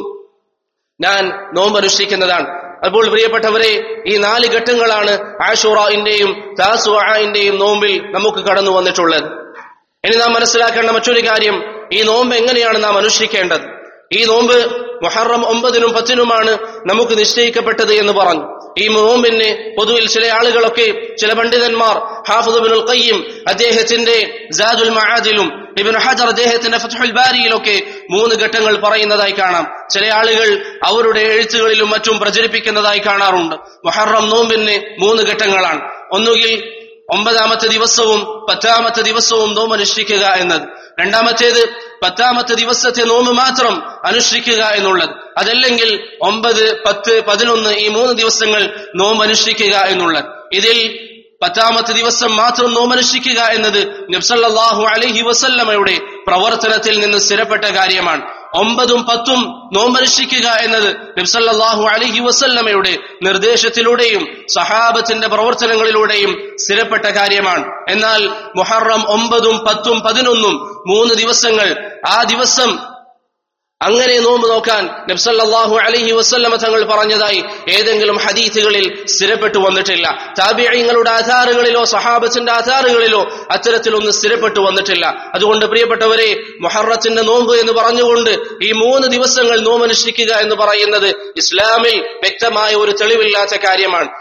ഞാൻ നോമ്പ് അനുഷ്ഠിക്കുന്നതാണ് അപ്പോൾ പ്രിയപ്പെട്ടവരെ ഈ നാല് ഘട്ടങ്ങളാണ് ആഷുറന്റെയും താസുആന്റെയും നോമ്പിൽ നമുക്ക് കടന്നു വന്നിട്ടുള്ളത് ഇനി നാം മനസ്സിലാക്കേണ്ട മറ്റൊരു കാര്യം ഈ നോമ്പ് എങ്ങനെയാണ് നാം അനുഷ്ഠിക്കേണ്ടത് ഈ നോമ്പ് മൊഹറം ഒമ്പതിനും പത്തിനുമാണ് നമുക്ക് നിശ്ചയിക്കപ്പെട്ടത് എന്ന് പറഞ്ഞു ഈ നോമ്പിന് പൊതുവിൽ ചില ആളുകളൊക്കെ ചില പണ്ഡിതന്മാർ ഹാഫുദുബിനുൽ ഖയ്യം അദ്ദേഹത്തിന്റെ ജാദുൽ മഹാദിലും ഇബിൻ ഹജർ അദ്ദേഹത്തിന്റെ ഫത്തുൽ ബാരിയിലൊക്കെ മൂന്ന് ഘട്ടങ്ങൾ പറയുന്നതായി കാണാം ചില ആളുകൾ അവരുടെ എഴുത്തുകളിലും മറ്റും പ്രചരിപ്പിക്കുന്നതായി കാണാറുണ്ട് മൊഹറം നോമ്പിന് മൂന്ന് ഘട്ടങ്ങളാണ് ഒന്നുകിൽ ഒമ്പതാമത്തെ ദിവസവും പത്താമത്തെ ദിവസവും നോമ്പ് അനുഷ്ഠിക്കുക എന്നത് രണ്ടാമത്തേത് പത്താമത്തെ ദിവസത്തെ നോമ്പ് മാത്രം അനുഷ്ഠിക്കുക എന്നുള്ളത് അതല്ലെങ്കിൽ ഒമ്പത് പത്ത് പതിനൊന്ന് ഈ മൂന്ന് ദിവസങ്ങൾ നോമ്പ് അനുഷ്ഠിക്കുക എന്നുള്ളത് ഇതിൽ പത്താമത്തെ ദിവസം മാത്രം നോമനുഷ്ഠിക്കുക എന്നത് നബ്സല്ലാഹു അലഹി വസല്ലമയുടെ പ്രവർത്തനത്തിൽ നിന്ന് സ്ഥിരപ്പെട്ട കാര്യമാണ് ഒമ്പതും പത്തും നോമനുഷ്ഠിക്കുക എന്നത് നബ്സല്ലാഹു അലഹി വസല്ലമയുടെ നിർദ്ദേശത്തിലൂടെയും സഹാബത്തിന്റെ പ്രവർത്തനങ്ങളിലൂടെയും സ്ഥിരപ്പെട്ട കാര്യമാണ് എന്നാൽ മുഹറം ഒമ്പതും പത്തും പതിനൊന്നും മൂന്ന് ദിവസങ്ങൾ ആ ദിവസം അങ്ങനെ നോമ്പ് നോക്കാൻ നബ്സല്ലാഹു അലഹി വസ്ല്ലമ തങ്ങൾ പറഞ്ഞതായി ഏതെങ്കിലും ഹദീത്തുകളിൽ സ്ഥിരപ്പെട്ടു വന്നിട്ടില്ല താബിയങ്ങളുടെ ആധാറുകളിലോ സഹാബത്തിന്റെ ആധാറുകളിലോ അത്തരത്തിലൊന്നും സ്ഥിരപ്പെട്ടു വന്നിട്ടില്ല അതുകൊണ്ട് പ്രിയപ്പെട്ടവരെ മൊഹറത്തിന്റെ നോമ്പ് എന്ന് പറഞ്ഞുകൊണ്ട് ഈ മൂന്ന് ദിവസങ്ങൾ നോമ്പനുഷ്ഠിക്കുക എന്ന് പറയുന്നത് ഇസ്ലാമിൽ വ്യക്തമായ ഒരു തെളിവില്ലാത്ത കാര്യമാണ്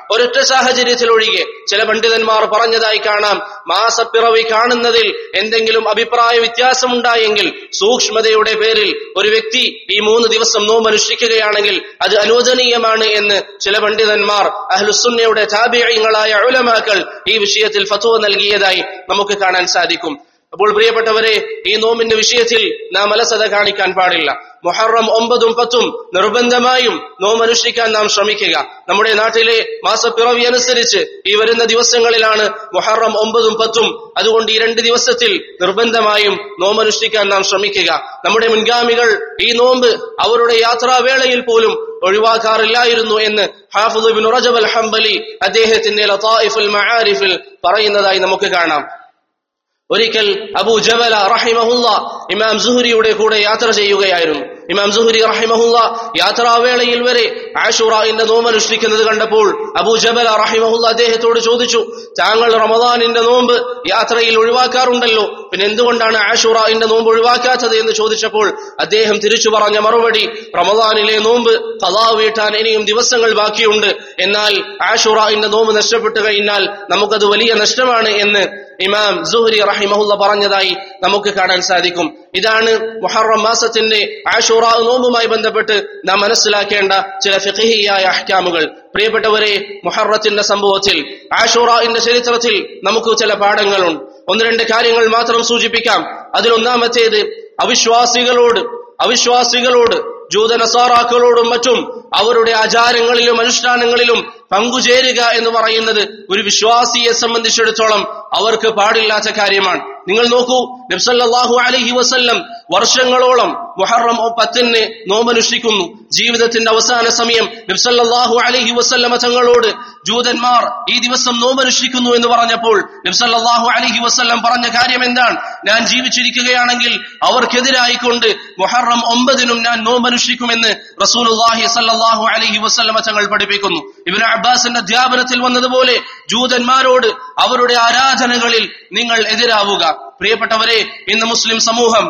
ഒരൊറ്റ സാഹചര്യത്തിൽ ഒഴികെ ചില പണ്ഡിതന്മാർ പറഞ്ഞതായി കാണാം മാസപ്പിറവി കാണുന്നതിൽ എന്തെങ്കിലും അഭിപ്രായ വ്യത്യാസമുണ്ടായെങ്കിൽ സൂക്ഷ്മതയുടെ പേരിൽ ഒരു വ്യക്തി ഈ മൂന്ന് ദിവസം നോമ്പ് അനുഷ്ഠിക്കുകയാണെങ്കിൽ അത് അനുവദനീയമാണ് എന്ന് ചില പണ്ഡിതന്മാർ അഹ്ലുസുന്നയുടെ താബിയങ്ങളായ ഉലമാക്കൾ ഈ വിഷയത്തിൽ ഫത്വ നൽകിയതായി നമുക്ക് കാണാൻ സാധിക്കും അപ്പോൾ പ്രിയപ്പെട്ടവരെ ഈ നോമ്പിന്റെ വിഷയത്തിൽ നാം അലസത കാണിക്കാൻ പാടില്ല മുഹറം ഒമ്പതും പത്തും നിർബന്ധമായും നോമ്പ് അനുഷ്ഠിക്കാൻ നാം ശ്രമിക്കുക നമ്മുടെ നാട്ടിലെ മാസപ്പിറവി അനുസരിച്ച് ഈ വരുന്ന ദിവസങ്ങളിലാണ് മുഹറം ഒമ്പതും പത്തും അതുകൊണ്ട് ഈ രണ്ട് ദിവസത്തിൽ നിർബന്ധമായും നോമ്പ് അനുഷ്ഠിക്കാൻ നാം ശ്രമിക്കുക നമ്മുടെ മുൻഗാമികൾ ഈ നോമ്പ് അവരുടെ യാത്രാവേളയിൽ പോലും ഒഴിവാക്കാറില്ലായിരുന്നു എന്ന് ഹാഫുദ് ബിൻ റജബ് അൽ ഹംബലി അദ്ദേഹത്തിന്റെ ലതായിഫുൽ മആരിഫിൽ പറയുന്നതായി നമുക്ക് കാണാം ഒരിക്കൽ അബൂ ജബല റഹിമഹുല്ല ഇമാം സുഹുരിയുടെ കൂടെ യാത്ര ചെയ്യുകയായിരുന്നു ഇമാം സുഹുരി റഹിമഹുല്ല യാത്രാവേളയിൽ വരെ ആഷുറായിന്റെ നോമ്പ് അനുഷ്ഠിക്കുന്നത് കണ്ടപ്പോൾ അബൂ ജബല റഹിമഹുല്ല അദ്ദേഹത്തോട് ചോദിച്ചു താങ്കൾ റമദാനിന്റെ നോമ്പ് യാത്രയിൽ ഒഴിവാക്കാറുണ്ടല്ലോ പിന്നെ എന്തുകൊണ്ടാണ് ആഷുറായിന്റെ നോമ്പ് ഒഴിവാക്കാത്തത് എന്ന് ചോദിച്ചപ്പോൾ അദ്ദേഹം തിരിച്ചു പറഞ്ഞ മറുപടി റമദാനിലെ നോമ്പ് കഥാ വീട്ടാൻ ഇനിയും ദിവസങ്ങൾ ബാക്കിയുണ്ട് എന്നാൽ ആഷുറായിന്റെ നോമ്പ് നഷ്ടപ്പെട്ടു കഴിഞ്ഞാൽ നമുക്കത് വലിയ നഷ്ടമാണ് എന്ന് ഇമാം സുഹരി റഹിമഹുല്ല പറഞ്ഞതായി നമുക്ക് കാണാൻ സാധിക്കും ഇതാണ് മുഹറം മാസത്തിന്റെ ആഷുറ നോമ്പുമായി ബന്ധപ്പെട്ട് നാം മനസ്സിലാക്കേണ്ട ചില ഫിഖിഹിയായ അഹ്കാമുകൾ പ്രിയപ്പെട്ടവരെ മുഹറത്തിന്റെ സംഭവത്തിൽ ആഷുറന്റെ ചരിത്രത്തിൽ നമുക്ക് ചില പാഠങ്ങളുണ്ട് ഒന്ന് രണ്ട് കാര്യങ്ങൾ മാത്രം സൂചിപ്പിക്കാം അതിലൊന്നാമത്തേത് അവിശ്വാസികളോട് അവിശ്വാസികളോട് ജൂതനസാറാക്കളോടും മറ്റും അവരുടെ ആചാരങ്ങളിലും അനുഷ്ഠാനങ്ങളിലും പങ്കുചേരുക എന്ന് പറയുന്നത് ഒരു വിശ്വാസിയെ സംബന്ധിച്ചിടത്തോളം അവർക്ക് പാടില്ലാത്ത കാര്യമാണ് നിങ്ങൾ നോക്കൂ നബ്സല്ലാഹു അലഹി വസല്ലം വർഷങ്ങളോളം മുഹറം പത്തിന് നോമനുഷ്ഠിക്കുന്നു ജീവിതത്തിന്റെ അവസാന സമയം നബ്സല്ലാഹു അലഹി വസല്ലമ തങ്ങളോട് ജൂതന്മാർ ഈ ദിവസം നോമനുഷ്ഠിക്കുന്നു എന്ന് പറഞ്ഞപ്പോൾ നബ്സല്ലാഹു അലഹി വസല്ലം പറഞ്ഞ കാര്യം എന്താണ് ഞാൻ ജീവിച്ചിരിക്കുകയാണെങ്കിൽ അവർക്കെതിരായിക്കൊണ്ട് മുഹറം ഒമ്പതിനും ഞാൻ നോമനുഷ്ഠിക്കുമെന്ന് റസൂലുല്ലാഹി സല്ലാഹു അലഹി വസല്ലമ തങ്ങൾ പഠിപ്പിക്കുന്നു ഇവന് അബ്ബാസിന്റെ അധ്യാപനത്തിൽ വന്നതുപോലെ ജൂതന്മാരോട് അവരുടെ ആരാധനകളിൽ നിങ്ങൾ എതിരാവുക പ്രിയപ്പെട്ടവരെ ഇന്ന് മുസ്ലിം സമൂഹം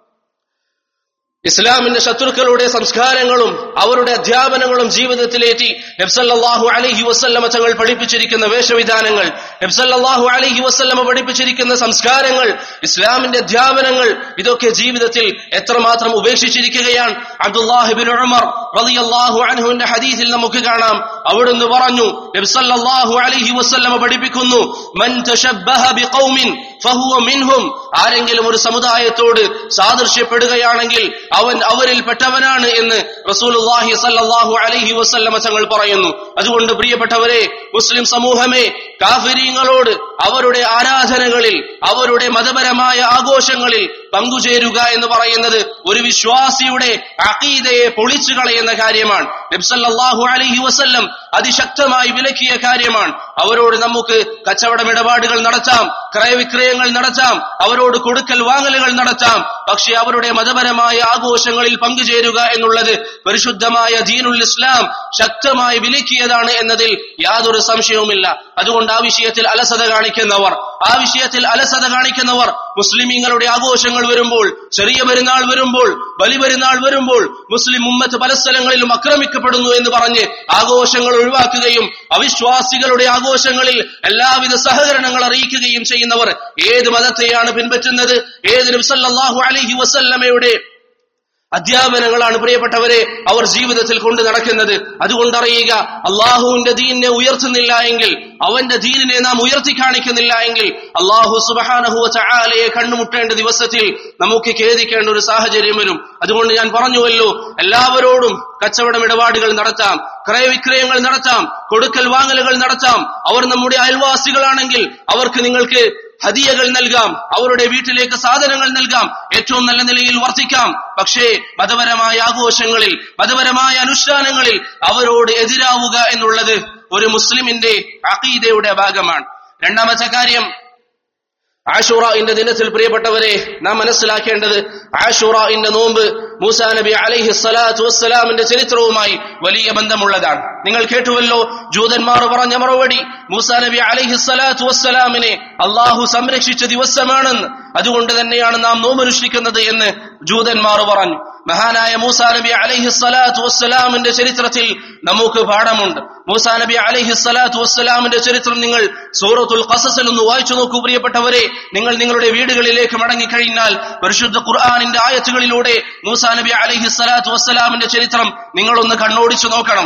ഇസ്ലാമിന്റെ ശത്രുക്കളുടെ സംസ്കാരങ്ങളും അവരുടെ അധ്യാപനങ്ങളും ജീവിതത്തിലേറ്റി നബ്സല്ലാഹു അലഹി വസ്ല്ലമ തങ്ങൾ പഠിപ്പിച്ചിരിക്കുന്ന വേഷവിധാനങ്ങൾ നബ്സല്ലാഹു അലഹി വസ്ല്ലമ പഠിപ്പിച്ചിരിക്കുന്ന സംസ്കാരങ്ങൾ ഇസ്ലാമിന്റെ അധ്യാപനങ്ങൾ ഇതൊക്കെ ജീവിതത്തിൽ എത്രമാത്രം ഉപേക്ഷിച്ചിരിക്കുകയാണ് അബ്ദുല്ലാഹിബിൻ ഉമർ റളിയല്ലാഹു അൻഹുവിന്റെ ഹദീസിൽ നമുക്ക് കാണാം അവിടുന്ന് പറഞ്ഞു നബ്സല്ലാഹു അലഹി വസ്ല്ലമ പഠിപ്പിക്കുന്നു മൻ തശബ്ബഹ ബിഖൗമിൻ ഫഹുവ മിൻഹും ആരെങ്കിലും ഒരു സമുദായത്തോട് സാദൃശ്യപ്പെടുകയാണെങ്കിൽ അവൻ അവരിൽ പെട്ടവനാണ് എന്ന് റസൂലുള്ളാഹി സല്ലല്ലാഹു അലൈഹി വസല്ലമ തങ്ങൾ പറയുന്നു അതുകൊണ്ട് പ്രിയപ്പെട്ടവരെ മുസ്ലിം സമൂഹമേ കാഫിരീങ്ങളോട് അവരുടെ ആരാധനകളിൽ അവരുടെ മതപരമായ ആഘോഷങ്ങളിൽ പങ്കുചേരുക എന്ന് പറയുന്നത് ഒരു വിശ്വാസിയുടെ അഖീദയെ പൊളിച്ചു കളയുന്ന കാര്യമാണ് നബ്സല്ലാഹു അലൈഹി വസല്ലം അതിശക്തമായി വിലക്കിയ കാര്യമാണ് അവരോട് നമുക്ക് കച്ചവടം ഇടപാടുകൾ നടത്താം ക്രയവിക്രയങ്ങൾ നടത്താം അവരോട് കൊടുക്കൽ വാങ്ങലുകൾ നടത്താം പക്ഷെ അവരുടെ മതപരമായ ആഘോഷങ്ങളിൽ പങ്കുചേരുക എന്നുള്ളത് പരിശുദ്ധമായ ദീനുൽ ഇസ്ലാം ശക്തമായി വിലക്കിയതാണ് എന്നതിൽ യാതൊരു സംശയവുമില്ല അതുകൊണ്ട് ആ വിഷയത്തിൽ അലസത കാണിക്കുന്നവർ ആ വിഷയത്തിൽ അലസത കാണിക്കുന്നവർ മുസ്ലിമീങ്ങളുടെ ആഘോഷങ്ങൾ വരുമ്പോൾ ചെറിയ പെരുന്നാൾ വരുമ്പോൾ ബലിപെരുന്നാൾ വരുമ്പോൾ മുസ്ലിം ഉമ്മത്ത് പല സ്ഥലങ്ങളിലും ആക്രമിക്കപ്പെടുന്നു എന്ന് പറഞ്ഞ് ആഘോഷങ്ങൾ ഒഴിവാക്കുകയും അവിശ്വാസികളുടെ ആഘോഷങ്ങളിൽ എല്ലാവിധ സഹകരണങ്ങൾ അറിയിക്കുകയും ചെയ്യുന്നവർ ഏത് മതത്തെയാണ് പിൻപറ്റുന്നത് ഏത് നബ്സല്ലാഹു അലഹി വസല്ലമയുടെ അധ്യാപനങ്ങളാണ് പ്രിയപ്പെട്ടവരെ അവർ ജീവിതത്തിൽ കൊണ്ടു നടക്കുന്നത് അതുകൊണ്ട് അറിയുക അള്ളാഹുവിന്റെ ദീനിനെ ഉയർത്തുന്നില്ല എങ്കിൽ അവന്റെ ദീനിനെ നാം ഉയർത്തി കാണിക്കുന്നില്ല എങ്കിൽ അള്ളാഹു സുബഹാനഹുവ ചാലയെ കണ്ടുമുട്ടേണ്ട ദിവസത്തിൽ നമുക്ക് ഖേദിക്കേണ്ട ഒരു സാഹചര്യം വരും അതുകൊണ്ട് ഞാൻ പറഞ്ഞുവല്ലോ എല്ലാവരോടും കച്ചവടം ഇടപാടുകൾ നടത്താം ക്രയവിക്രയങ്ങൾ നടത്താം കൊടുക്കൽ വാങ്ങലുകൾ നടത്താം അവർ നമ്മുടെ അയൽവാസികളാണെങ്കിൽ അവർക്ക് നിങ്ങൾക്ക് ഹദിയകൾ നൽകാം അവരുടെ വീട്ടിലേക്ക് സാധനങ്ങൾ നൽകാം ഏറ്റവും നല്ല നിലയിൽ വർത്തിക്കാം പക്ഷേ മതപരമായ ആഘോഷങ്ങളിൽ മതപരമായ അനുഷ്ഠാനങ്ങളിൽ അവരോട് എതിരാവുക എന്നുള്ളത് ഒരു മുസ്ലിമിന്റെ അഖീദയുടെ ഭാഗമാണ് രണ്ടാമത്തെ കാര്യം ആഷുറന്റെ ദിനത്തിൽ പ്രിയപ്പെട്ടവരെ നാം മനസ്സിലാക്കേണ്ടത് ആഷുറന്റെ നോമ്പ് മൂസാ നബി അലൈഹി സ്വലാത്തു വസ്സലാമിന്റെ ചരിത്രവുമായി വലിയ ബന്ധമുള്ളതാണ് നിങ്ങൾ കേട്ടുവല്ലോ ജൂതന്മാർ പറഞ്ഞ മറുപടി മൂസാ നബി അലൈഹി സ്വലാത്തു വസ്സലാമിനെ അള്ളാഹു സംരക്ഷിച്ച ദിവസമാണെന്ന് അതുകൊണ്ട് തന്നെയാണ് നാം നോമ്പനുഷ്ഠിക്കുന്നത് എന്ന് ജൂതന്മാർ പറഞ്ഞു മഹാനായ മൂസാ നബി അലൈഹി സ്വലാത്തു വസ്സലാമിന്റെ ചരിത്രത്തിൽ നമുക്ക് പാഠമുണ്ട് മൂസാ നബി അലൈഹി സ്വലാത്തു വസ്സലാമിന്റെ ചരിത്രം നിങ്ങൾ സൂറത്തുൽ ഖസസിൽ ഒന്ന് വായിച്ചു നോക്കൂ പ്രിയപ്പെട്ടവരെ നിങ്ങൾ നിങ്ങളുടെ വീടുകളിലേക്ക് മടങ്ങിക്കഴിഞ്ഞാൽ പരിശുദ്ധ ഖുർആാനിന്റെ ആയത്തുകളിലൂടെ മൂസാ നബി അലൈഹി സ്വലാത്തു വസ്സലാമിന്റെ ചരിത്രം നിങ്ങളൊന്ന് കണ്ണോടിച്ചു നോക്കണം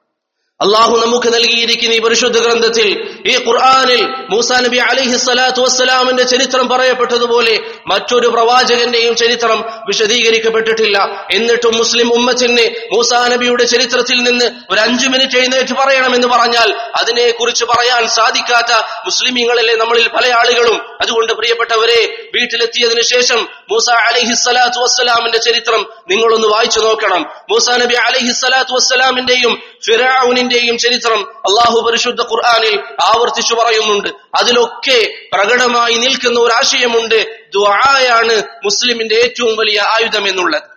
അള്ളാഹു നമുക്ക് നൽകിയിരിക്കുന്ന ഈ പരിശുദ്ധ ഗ്രന്ഥത്തിൽ ഈ ഖുർആാനിൽ മൂസാ നബി അലൈഹി സ്വലാത്തു വസ്സലാമിന്റെ ചരിത്രം പറയപ്പെട്ടതുപോലെ മറ്റൊരു പ്രവാചകന്റെയും ചരിത്രം വിശദീകരിക്കപ്പെട്ടിട്ടില്ല എന്നിട്ടും മുസ്ലിം ഉമ്മത്തിന് മൂസാ നബിയുടെ ചരിത്രത്തിൽ നിന്ന് ഒരു അഞ്ചു മിനിറ്റ് എഴുന്നേറ്റ് പറയണമെന്ന് പറഞ്ഞാൽ അതിനെക്കുറിച്ച് പറയാൻ സാധിക്കാത്ത മുസ്ലിമീങ്ങളിലെ നമ്മളിൽ പല ആളുകളും അതുകൊണ്ട് പ്രിയപ്പെട്ടവരെ വീട്ടിലെത്തിയതിനു ശേഷം മൂസ അലൈഹി സ്വലാത്തു വസ്സലാമിന്റെ ചരിത്രം നിങ്ങളൊന്ന് വായിച്ചു നോക്കണം മൂസാ നബി അലൈഹി സ്വലാത്തു വസ്സലാമിന്റെയും ഫിറാവുനിന്റെയും ചരിത്രം അള്ളാഹു പരിശുദ്ധ ഖുർആാനിൽ ആവർത്തിച്ചു പറയുന്നുണ്ട് അതിലൊക്കെ പ്രകടമായി നിൽക്കുന്ന ഒരു ആശയമുണ്ട് ദ്വായാണ് മുസ്ലിമിന്റെ ഏറ്റവും വലിയ ആയുധം എന്നുള്ളത്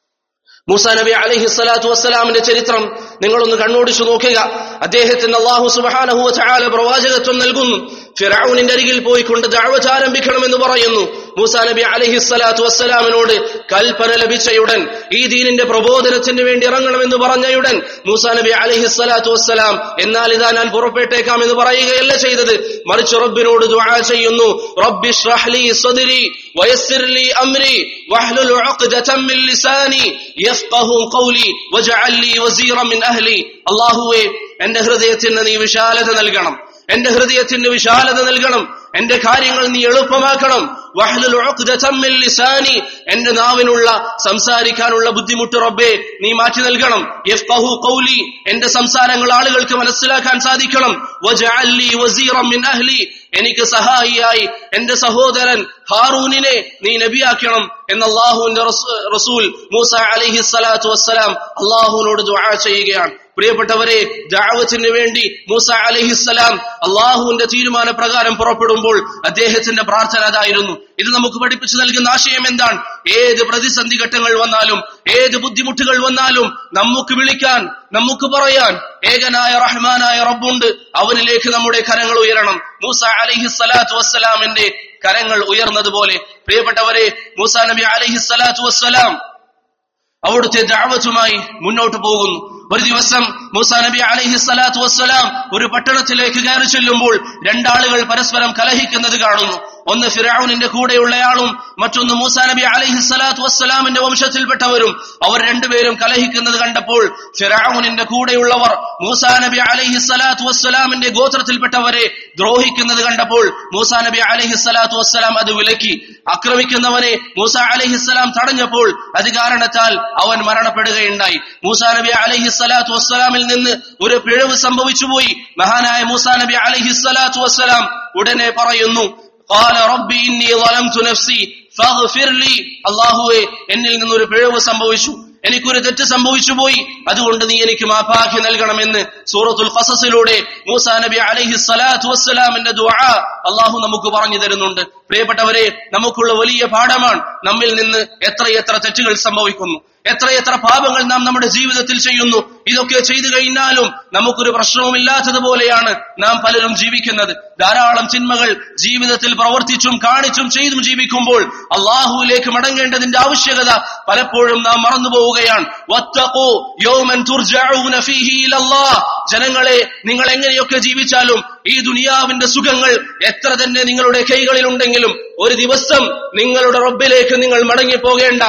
മൂസാ നബി അലൈഹി സ്വലാത്തു വസ്സലാമിന്റെ ചരിത്രം നിങ്ങളൊന്ന് കണ്ണോടിച്ചു നോക്കുക അദ്ദേഹത്തിന് അള്ളാഹു സുബാനഹുവ ചാല പ്രവാചകത്വം നൽകുന്നു ഫിറൌനിന്റെ അരികിൽ പോയിക്കൊണ്ട് ദഅവത്ത് ആരംഭിക്കണമെന്ന് പറയുന്നു മൂസാ നബി അലൈഹി സ്വലാത്തു വസ്സലാമിനോട് കൽപ്പന ലഭിച്ചയുടൻ ഈ ദീനിന്റെ പ്രബോധനത്തിന് വേണ്ടി ഇറങ്ങണമെന്ന് പറഞ്ഞയുടൻ മൂസാ നബി അലൈഹി സ്വലാത്തു വസ്സലാം എന്നാൽ ഇതാ ഞാൻ പുറപ്പെട്ടേക്കാം എന്ന് പറയുകയല്ല ചെയ്തത് മറിച്ച് റബ്ബിനോട് ദുആ ചെയ്യുന്നു റബ്ബി ഷ്റഹ്ലി സദ്രി വയസ്സിർ ലി അംരി വഹ്ലുൽ ഉഖ്ദതം മിൻ ലിസാനി യഫ്ഖഹു ഖൗലി വജഅൽ ലി വസീറൻ മിൻ അഹ്ലി അല്ലാഹുവേ എന്റെ ഹൃദയത്തിന് നീ വിശാലത നൽകണം എന്റെ ഹൃദയത്തിന് വിശാലത നൽകണം എന്റെ കാര്യങ്ങൾ നീ എളുപ്പമാക്കണം വഹ്ലുൽ ഉഖ്ദതം മിൻ ലിസാനി എന്റെ നാവിനുള്ള സംസാരിക്കാനുള്ള ബുദ്ധിമുട്ട് റബ്ബേ നീ മാറ്റി നൽകണം യഫ്ഖഹു ഖൗലി എന്റെ സംസാരങ്ങൾ ആളുകൾക്ക് മനസ്സിലാക്കാൻ സാധിക്കണം വജഅൽ ലി വസീറൻ മിൻ അഹ്ലി എനിക്ക് സഹായിയായി എന്റെ സഹോദരൻ ഹാറൂനിനെ നീ നബിയാക്കണം എന്ന് അള്ളാഹുവിന്റെ റസൂൽ മൂസ അലൈഹി സ്വലാത്തു വസ്സലാം അള്ളാഹുവിനോട് ദുആ ചെയ്യുകയാണ് പ്രിയപ്പെട്ടവരെ ദാവത്തിന് വേണ്ടി മൂസ അലഹിസ്സലാം അള്ളാഹുവിന്റെ തീരുമാന പ്രകാരം പുറപ്പെടുമ്പോൾ അദ്ദേഹത്തിന്റെ പ്രാർത്ഥന അതായിരുന്നു ഇത് നമുക്ക് പഠിപ്പിച്ചു നൽകുന്ന ആശയം എന്താണ് ഏത് പ്രതിസന്ധി ഘട്ടങ്ങൾ വന്നാലും ഏത് ബുദ്ധിമുട്ടുകൾ വന്നാലും നമുക്ക് വിളിക്കാൻ നമുക്ക് പറയാൻ ഏകനായ റഹ്മാനായ റബ്ബുണ്ട് അവനിലേക്ക് നമ്മുടെ കരങ്ങൾ ഉയരണം മൂസ അലഹി സ്വലാത്തു വസ്സലാമിന്റെ കരങ്ങൾ ഉയർന്നതുപോലെ പ്രിയപ്പെട്ടവരെ മൂസ നബി അലഹി സ്വലാത്തു വസ്സലാം അവിടുത്തെ ദാവത്തുമായി മുന്നോട്ട് പോകുന്നു ഒരു ദിവസം മൂസാ നബി അലൈഹി സ്വലാത്തു വസ്സലാം ഒരു പട്ടണത്തിലേക്ക് കയറി ചെല്ലുമ്പോൾ രണ്ടാളുകൾ പരസ്പരം കലഹിക്കുന്നത് കാണുന്നു ഒന്ന് ഫിറൌനിന്റെ കൂടെയുള്ളയാളും മറ്റൊന്ന് മൂസാ നബി അലൈഹി സ്വലാത്തു വസ്സലാമിന്റെ വംശത്തിൽപ്പെട്ടവരും അവർ രണ്ടുപേരും കലഹിക്കുന്നത് കണ്ടപ്പോൾ ഫിറൌനിന്റെ കൂടെയുള്ളവർ മൂസാ നബി അലൈഹി സ്വലാത്തു വസ്സലാമിന്റെ ഗോത്രത്തിൽപ്പെട്ടവരെ ദ്രോഹിക്കുന്നത് കണ്ടപ്പോൾ മൂസാ നബി അലൈഹി സ്വലാത്തു വസ്സലാം അത് വിലക്കി ആക്രമിക്കുന്നവനെ മൂസ അലഹിസ്സലാം തടഞ്ഞപ്പോൾ അത് കാരണത്താൽ അവൻ മരണപ്പെടുകയുണ്ടായി മൂസാ നബി അലൈഹി സ്വലാത്തു വസ്സലാമിൽ നിന്ന് ഒരു പിഴവ് സംഭവിച്ചുപോയി മഹാനായ മൂസാ നബി അലൈഹി സ്വലാത്തു വസ്സലാം ഉടനെ പറയുന്നു قال ربي إني ظلمت نفسي فاغفر لي അള്ളാഹുവെ എന്നിൽ നിന്നൊരു പിഴവ് സംഭവിച്ചു എനിക്കൊരു തെറ്റ് സംഭവിച്ചു പോയി അതുകൊണ്ട് നീ എനിക്ക് മാപ്പാക്കി നൽകണമെന്ന് സൂറത്തുൽ ഖസസിലൂടെ മൂസാ നബി അലൈഹി സ്വലാത്തു വസ്സലാമിന്റെ ദുആ അള്ളാഹു നമുക്ക് പറഞ്ഞു തരുന്നുണ്ട് പ്രിയപ്പെട്ടവരെ നമുക്കുള്ള വലിയ പാഠമാണ് നമ്മിൽ നിന്ന് എത്രയെത്ര തെറ്റുകൾ സംഭവിക്കുന്നു എത്രയെത്ര പാപങ്ങൾ നാം നമ്മുടെ ജീവിതത്തിൽ ചെയ്യുന്നു ഇതൊക്കെ ചെയ്തു കഴിഞ്ഞാലും നമുക്കൊരു പ്രശ്നവുമില്ലാത്തതുപോലെയാണ് നാം പലരും ജീവിക്കുന്നത് ധാരാളം ചിന്മകൾ ജീവിതത്തിൽ പ്രവർത്തിച്ചും കാണിച്ചും ചെയ്തും ജീവിക്കുമ്പോൾ അള്ളാഹുവിലേക്ക് മടങ്ങേണ്ടതിന്റെ ആവശ്യകത പലപ്പോഴും നാം മറന്നു പോവുകയാണ് വത്തഖൂ യൗമൻ തുർജഊന ഫീഹി ഇലല്ലാഹ് ജനങ്ങളെ നിങ്ങൾ എങ്ങനെയൊക്കെ ജീവിച്ചാലും ഈ ദുനിയാവിന്റെ സുഖങ്ങൾ എത്ര തന്നെ നിങ്ങളുടെ കൈകളിലുണ്ടെങ്കിലും ഒരു ദിവസം നിങ്ങളുടെ റബ്ബിലേക്ക് നിങ്ങൾ മടങ്ങി പോകേണ്ട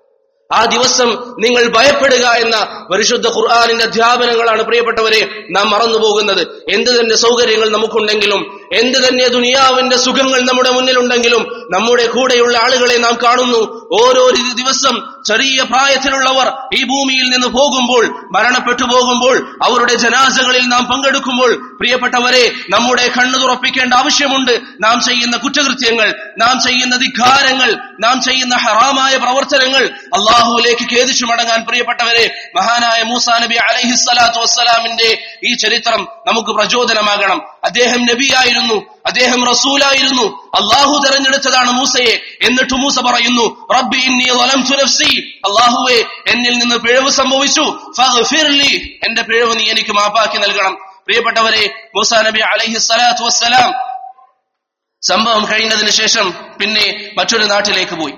ആ ദിവസം നിങ്ങൾ ഭയപ്പെടുക എന്ന പരിശുദ്ധ ഖുർആാനിന്റെ അധ്യാപനങ്ങളാണ് പ്രിയപ്പെട്ടവരെ നാം മറന്നു പോകുന്നത് എന്ത് തന്നെ സൗകര്യങ്ങൾ നമുക്കുണ്ടെങ്കിലും എന്ത് തന്നെ ദുനിയാവിന്റെ സുഖങ്ങൾ നമ്മുടെ മുന്നിലുണ്ടെങ്കിലും നമ്മുടെ കൂടെയുള്ള ആളുകളെ നാം കാണുന്നു ഓരോ ദിവസം ചെറിയ പ്രായത്തിലുള്ളവർ ഈ ഭൂമിയിൽ നിന്ന് പോകുമ്പോൾ മരണപ്പെട്ടു പോകുമ്പോൾ അവരുടെ ജനാസകളിൽ നാം പങ്കെടുക്കുമ്പോൾ പ്രിയപ്പെട്ടവരെ നമ്മുടെ കണ്ണു തുറപ്പിക്കേണ്ട ആവശ്യമുണ്ട് നാം ചെയ്യുന്ന കുറ്റകൃത്യങ്ങൾ നാം ചെയ്യുന്ന ധിഖാരങ്ങൾ നാം ചെയ്യുന്ന ഹറാമായ പ്രവർത്തനങ്ങൾ അള്ളാഹുവിലേക്ക് ഖേദിച്ചു മടങ്ങാൻ പ്രിയപ്പെട്ടവരെ മഹാനായ മൂസാ നബി അലൈഹി സ്വലാത്തു വസ്സലാമിന്റെ ഈ ചരിത്രം നമുക്ക് പ്രചോദനമാകണം അദ്ദേഹം നബിയായിരുന്നു അദ്ദേഹം റസൂലായിരുന്നു അള്ളാഹു തെരഞ്ഞെടുത്തതാണ് മൂസയെ എന്നിട്ട് മൂസ പറയുന്നു റബ്ബി ഇന്നി വലംതു നഫ്സി അള്ളാഹുവെ എന്നിൽ നിന്ന് പിഴവ് സംഭവിച്ചു ഫഗ്ഫിർലി എന്റെ പിഴവ് നീ എനിക്ക് മാപ്പാക്കി നൽകണം പ്രിയപ്പെട്ടവരെ മൂസ നബി അലൈഹി സ്വലാത്തു വസ്സലാം സംഭവം കഴിഞ്ഞതിന് ശേഷം പിന്നെ മറ്റൊരു നാട്ടിലേക്ക് പോയി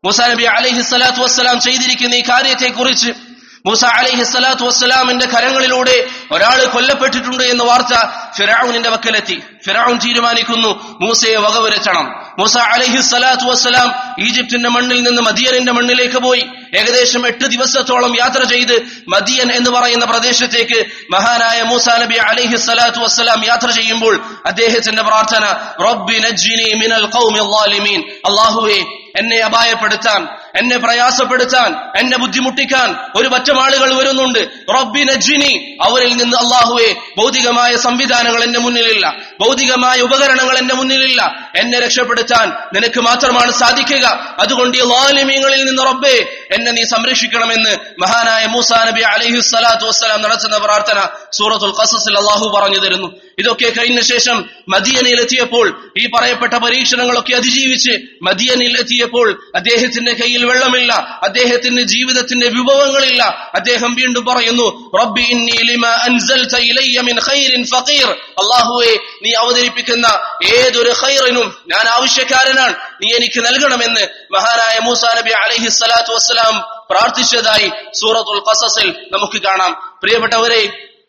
മൂസ നബി അലൈഹി സ്വലാത്തു വസ്സലാം ചെയ്തിരിക്കുന്ന ഈ കാര്യത്തെക്കുറിച്ച് മൂസ അലൈഹി സ്വലാത്തു വസ്സലാമിന്റെ കരങ്ങളിലൂടെ ഒരാൾ കൊല്ലപ്പെട്ടിട്ടുണ്ട് എന്ന വാർത്ത ഫിറാവുനിന്റെ വക്കലെത്തി ഫിറാവുൻ തീരുമാനിക്കുന്നു മൂസയെ വകവരുത്തണം മൂസ അലൈഹി സ്വലാത്തു വസ്സലാം ഈജിപ്തിന്റെ മണ്ണിൽ നിന്ന് മദിയനിന്റെ മണ്ണിലേക്ക് പോയി ഏകദേശം എട്ട് ദിവസത്തോളം യാത്ര ചെയ്ത് മദിയൻ എന്ന് പറയുന്ന പ്രദേശത്തേക്ക് മഹാനായ മൂസ നബി അലൈഹി സ്വലാത്തു വസ്സലാം യാത്ര ചെയ്യുമ്പോൾ അദ്ദേഹത്തിന്റെ പ്രാർത്ഥന റബ്ബി നജ്ജിനി മിനൽ ഖൗമി ളാലിമീൻ അല്ലാഹുവേ എന്നെ അപായപ്പെടുത്താൻ എന്നെ പ്രയാസപ്പെടുത്താൻ എന്നെ ബുദ്ധിമുട്ടിക്കാൻ ഒരു പറ്റം ആളുകൾ വരുന്നുണ്ട് റബ്ബി നജ്ജിനി അവരിൽ നിന്ന് അള്ളാഹുവെ ഭൗതികമായ സംവിധാനങ്ങൾ എന്റെ മുന്നിലില്ല ഭൗതികമായ ഉപകരണങ്ങൾ എന്റെ മുന്നിലില്ല എന്നെ രക്ഷപ്പെടുത്താൻ നിനക്ക് മാത്രമാണ് സാധിക്കുക അതുകൊണ്ട് ഈ ലാലിമീങ്ങളിൽ നിന്ന് റബ്ബേ എന്നെ നീ സംരക്ഷിക്കണമെന്ന് മഹാനായ മൂസാ നബി അലൈഹി സ്വലാത്തു വസ്സലാം നടത്തുന്ന പ്രാർത്ഥന സൂറത്തുൽ ഖസസിൽ അള്ളാഹു പറഞ്ഞു തരുന്നു ഇതൊക്കെ കഴിഞ്ഞ ശേഷം മദിയനയിൽ എത്തിയപ്പോൾ ഈ പറയപ്പെട്ട പരീക്ഷണങ്ങളൊക്കെ അതിജീവിച്ച് മദിയനിൽ എത്തിയപ്പോൾ അദ്ദേഹത്തിന്റെ കയ്യിൽ വെള്ളമില്ല അദ്ദേഹത്തിന്റെ ജീവിതത്തിന്റെ വിഭവങ്ങളില്ല അദ്ദേഹം വീണ്ടും പറയുന്നു റബ്ബി ഇന്നി ലിമ അൻസൽത ഇലയ്യ മിൻ ഖൈറിൻ ഫഖീർ അല്ലാഹുവേ നീ അവതരിപ്പിക്കുന്ന ഏതൊരു ഖൈറിനും ഞാൻ ആവശ്യക്കാരനാണ് നീ എനിക്ക് നൽകണമെന്ന് മഹാനായ മൂസാ നബി അലൈഹി സ്വലാത്തു വസ്സലാം പ്രാർത്ഥിച്ചതായി സൂറത്തുൽ ഖസസിൽ നമുക്ക് കാണാം പ്രിയപ്പെട്ടവരെ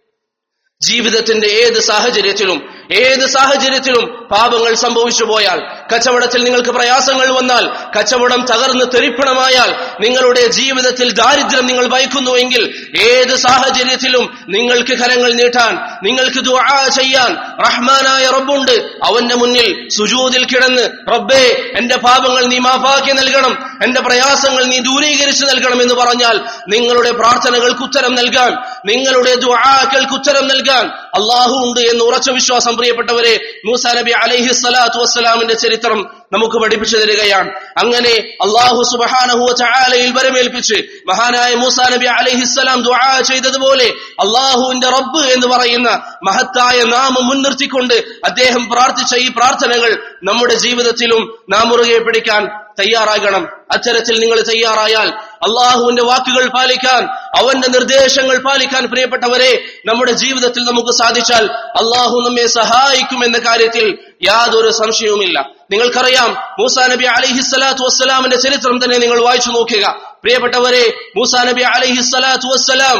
ജീവിതത്തിന്റെ ഏത് സാഹചര്യത്തിലും ഏത് സാഹചര്യത്തിലും പാപങ്ങൾ സംഭവിച്ചു പോയാൽ കച്ചവടത്തിൽ നിങ്ങൾക്ക് പ്രയാസങ്ങൾ വന്നാൽ കച്ചവടം തകർന്ന് തെരിപ്പണമായാൽ നിങ്ങളുടെ ജീവിതത്തിൽ ദാരിദ്ര്യം നിങ്ങൾ ഭയക്കുന്നുവെങ്കിൽ ഏത് സാഹചര്യത്തിലും നിങ്ങൾക്ക് കരങ്ങൾ നീട്ടാൻ നിങ്ങൾക്ക് ദുആ ചെയ്യാൻ റഹ്മാനായ റബ്ബുണ്ട് അവന്റെ മുന്നിൽ സുജൂദിൽ കിടന്ന് റബ്ബേ എന്റെ പാപങ്ങൾ നീ മാഫാക്കി നൽകണം എന്റെ പ്രയാസങ്ങൾ നീ ദൂരീകരിച്ചു നൽകണം എന്ന് പറഞ്ഞാൽ നിങ്ങളുടെ പ്രാർത്ഥനകൾക്ക് ഉത്തരം നൽകാൻ നിങ്ങളുടെ ദുആക്കൾക്ക് ഉത്തരം നൽകാൻ അള്ളാഹു ഉണ്ട് എന്ന് ഉറച്ച വിശ്വാസം പ്രിയപ്പെട്ടവരെ മൂസാ നബി അലൈഹി സ്വലാത്തു വസ്സലാമിന്റെ ചരിത്രം നമുക്ക് പഠിപ്പിച്ചു തരികയാണ് അങ്ങനെ അള്ളാഹു സുബഹാനഹുവ ചായാലയിൽ വരമേൽപ്പിച്ച് മഹാനായ മൂസാ നബി അലൈഹിസ്സലാം ദുആ ചെയ്തതുപോലെ അള്ളാഹുവിന്റെ റബ്ബ് എന്ന് പറയുന്ന മഹത്തായ നാമം മുൻനിർത്തിക്കൊണ്ട് അദ്ദേഹം പ്രാർത്ഥിച്ച ഈ പ്രാർത്ഥനകൾ നമ്മുടെ ജീവിതത്തിലും നാം മുറുകെ പിടിക്കാൻ തയ്യാറാകണം അത്തരത്തിൽ നിങ്ങൾ തയ്യാറായാൽ അള്ളാഹുവിന്റെ വാക്കുകൾ പാലിക്കാൻ അവന്റെ നിർദ്ദേശങ്ങൾ പാലിക്കാൻ പ്രിയപ്പെട്ടവരെ നമ്മുടെ ജീവിതത്തിൽ നമുക്ക് സാധിച്ചാൽ അള്ളാഹു നമ്മെ സഹായിക്കുമെന്ന കാര്യത്തിൽ യാതൊരു സംശയവുമില്ല നിങ്ങൾക്കറിയാം മൂസാ നബി അലഹിസ്സലാത്തു വസ്സലാമിന്റെ ചരിത്രം തന്നെ നിങ്ങൾ വായിച്ചു നോക്കുക പ്രിയപ്പെട്ടവരെ മൂസാ നബി അലഹിസ്സലാത്തു വസ്സലാം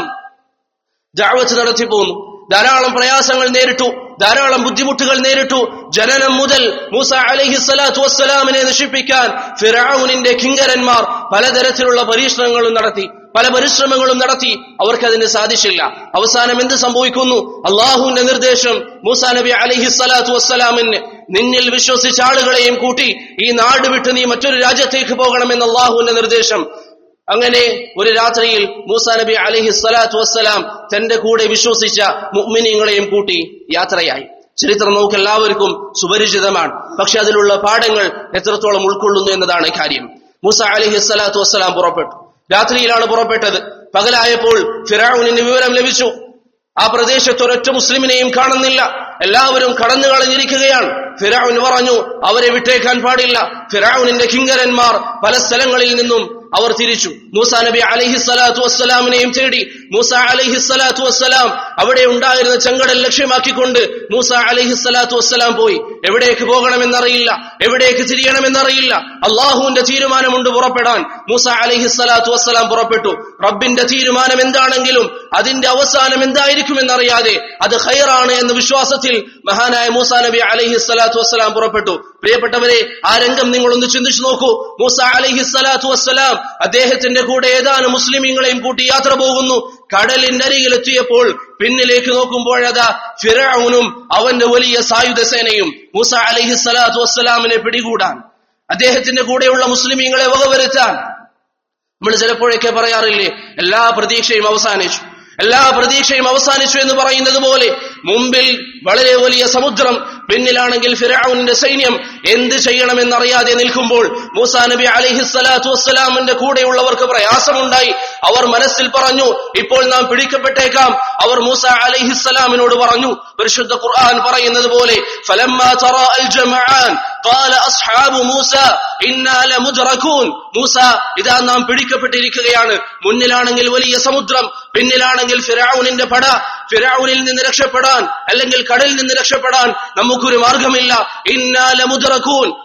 ദാവത്ത് നടത്തി പോന്നു ധാരാളം പ്രയാസങ്ങൾ നേരിട്ടു ധാരാളം ബുദ്ധിമുട്ടുകൾ നേരിട്ടു ജനനം മുതൽ മൂസ അലൈഹി സ്വലാത്തു വസ്സലാമിനെ നശിപ്പിക്കാൻ ഫിറാവുനിന്റെ കിങ്കരന്മാർ പലതരത്തിലുള്ള പരീക്ഷണങ്ങളും നടത്തി പല പരിശ്രമങ്ങളും നടത്തി അവർക്കതിന് സാധിച്ചില്ല അവസാനം എന്ത് സംഭവിക്കുന്നു അള്ളാഹുവിന്റെ നിർദ്ദേശം മൂസാ നബി അലൈഹി സ്വലാത്തു വസ്സലാമിന് നിന്നിൽ വിശ്വസിച്ച ആളുകളെയും കൂട്ടി ഈ നാട് വിട്ട് നീ മറ്റൊരു രാജ്യത്തേക്ക് പോകണമെന്ന് അള്ളാഹുവിന്റെ നിർദ്ദേശം അങ്ങനെ ഒരു രാത്രിയിൽ മൂസാ നബി അലഹി സ്വലാത്തു വസ്സലാം തന്റെ കൂടെ വിശ്വസിച്ച മുഅ്മിനീങ്ങളെയും കൂട്ടി യാത്രയായി ചരിത്രം നമുക്ക് എല്ലാവർക്കും സുപരിചിതമാണ് പക്ഷെ അതിലുള്ള പാഠങ്ങൾ എത്രത്തോളം ഉൾക്കൊള്ളുന്നു എന്നതാണ് കാര്യം മൂസ അലഹി സ്വലാത്തു വസ്സലാം പുറപ്പെട്ടു രാത്രിയിലാണ് പുറപ്പെട്ടത് പകലായപ്പോൾ ഫിറാവുനിന് വിവരം ലഭിച്ചു ആ പ്രദേശത്ത് ഒരൊറ്റ മുസ്ലിമിനെയും കാണുന്നില്ല എല്ലാവരും കടന്നു കളഞ്ഞിരിക്കുകയാണ് ഫിറാവുൻ പറഞ്ഞു അവരെ വിട്ടേക്കാൻ പാടില്ല ഫിറാവുനിന്റെ കിങ്കരന്മാർ പല സ്ഥലങ്ങളിൽ നിന്നും അവർ തിരിച്ചു മൂസ നബി അലഹി സ്വലാത്തു വസ്സലാമിനെയും തേടി മൂസ അലഹി സ്വലാത്തു വസ്സലാം അവിടെ ഉണ്ടായിരുന്ന ചെങ്കടൽ ലക്ഷ്യമാക്കിക്കൊണ്ട് മൂസ അലഹി സ്വലാത്തു വസ്സലാം പോയി എവിടേക്ക് പോകണമെന്നറിയില്ല എവിടേക്ക് തിരിയണമെന്നറിയില്ല അള്ളാഹുവിന്റെ തീരുമാനമുണ്ട് പുറപ്പെടാൻ മൂസ അലഹി സ്വലാത്തു വസ്സലാം പുറപ്പെട്ടു റബ്ബിന്റെ തീരുമാനം എന്താണെങ്കിലും അതിന്റെ അവസാനം എന്തായിരിക്കുമെന്നറിയാതെ അത് ഹൈറാണ് എന്ന വിശ്വാസത്തിൽ മഹാനായ മൂസ നബി അലഹി സ്വലാത്തു വസ്സലാം പുറപ്പെട്ടു പ്രിയപ്പെട്ടവരെ ആ രംഗം നിങ്ങൾ ഒന്ന് ചിന്തിച്ചു നോക്കൂ മൂസ അലഹി സ്വലാത്തു വസ്സലാം അദ്ദേഹത്തിന്റെ കൂടെ ഏതാനും മുസ്ലിമീങ്ങളെയും കൂട്ടി യാത്ര പോകുന്നു കടലിന്റെ അരികിലെത്തിയപ്പോൾ പിന്നിലേക്ക് നോക്കുമ്പോഴതാ ഫിറൌനും അവന്റെ വലിയ സായുധ സേനയും മൂസ അലഹി സ്വലാത്തു വസ്സലാമിനെ പിടികൂടാൻ അദ്ദേഹത്തിന്റെ കൂടെയുള്ള മുസ്ലിമീങ്ങളെ വകവരുത്താൻ നമ്മൾ ചിലപ്പോഴൊക്കെ പറയാറില്ലേ എല്ലാ പ്രതീക്ഷയും അവസാനിച്ചു എല്ലാ പ്രതീക്ഷയും അവസാനിച്ചു എന്ന് പറയുന്നത് പോലെ മുമ്പിൽ വളരെ വലിയ സമുദ്രം പിന്നിലാണെങ്കിൽ ഫിറൌനിന്റെ സൈന്യം എന്ത് ചെയ്യണമെന്നറിയാതെ നിൽക്കുമ്പോൾ മൂസാ നബി അലൈഹി സ്വലാത്തു വസ്സലാമിന്റെ കൂടെയുള്ളവർക്ക് പ്രയാസമുണ്ടായി അവർ മനസ്സിൽ പറഞ്ഞു ഇപ്പോൾ നാം പിടിക്കപ്പെട്ടേക്കാം അവർ മൂസ അലൈഹിസ്സലാമിനോട് പറഞ്ഞു പരിശുദ്ധ ഖുർആൻ പറയുന്നത് പോലെ ഫലമ്മാ തറാ അൽ ജമആൻ قال അസ്ഹാബു മൂസ ഇന്നാ ലമുദ്റകൂൻ മൂസ ഇതാ നാം പിടിക്കപ്പെട്ടിരിക്കുകയാണ് മുന്നിലാണെങ്കിൽ വലിയ സമുദ്രം പിന്നിലാണെങ്കിൽ ഫിറഔനിന്റെ പട ഫിറൌനിൽ നിന്ന് രക്ഷപ്പെടാൻ അല്ലെങ്കിൽ കടലിൽ നിന്ന് രക്ഷപ്പെടാൻ നമുക്കൊരു മാർഗമില്ല ഇന്നാ ലമുദ്റകൂൻ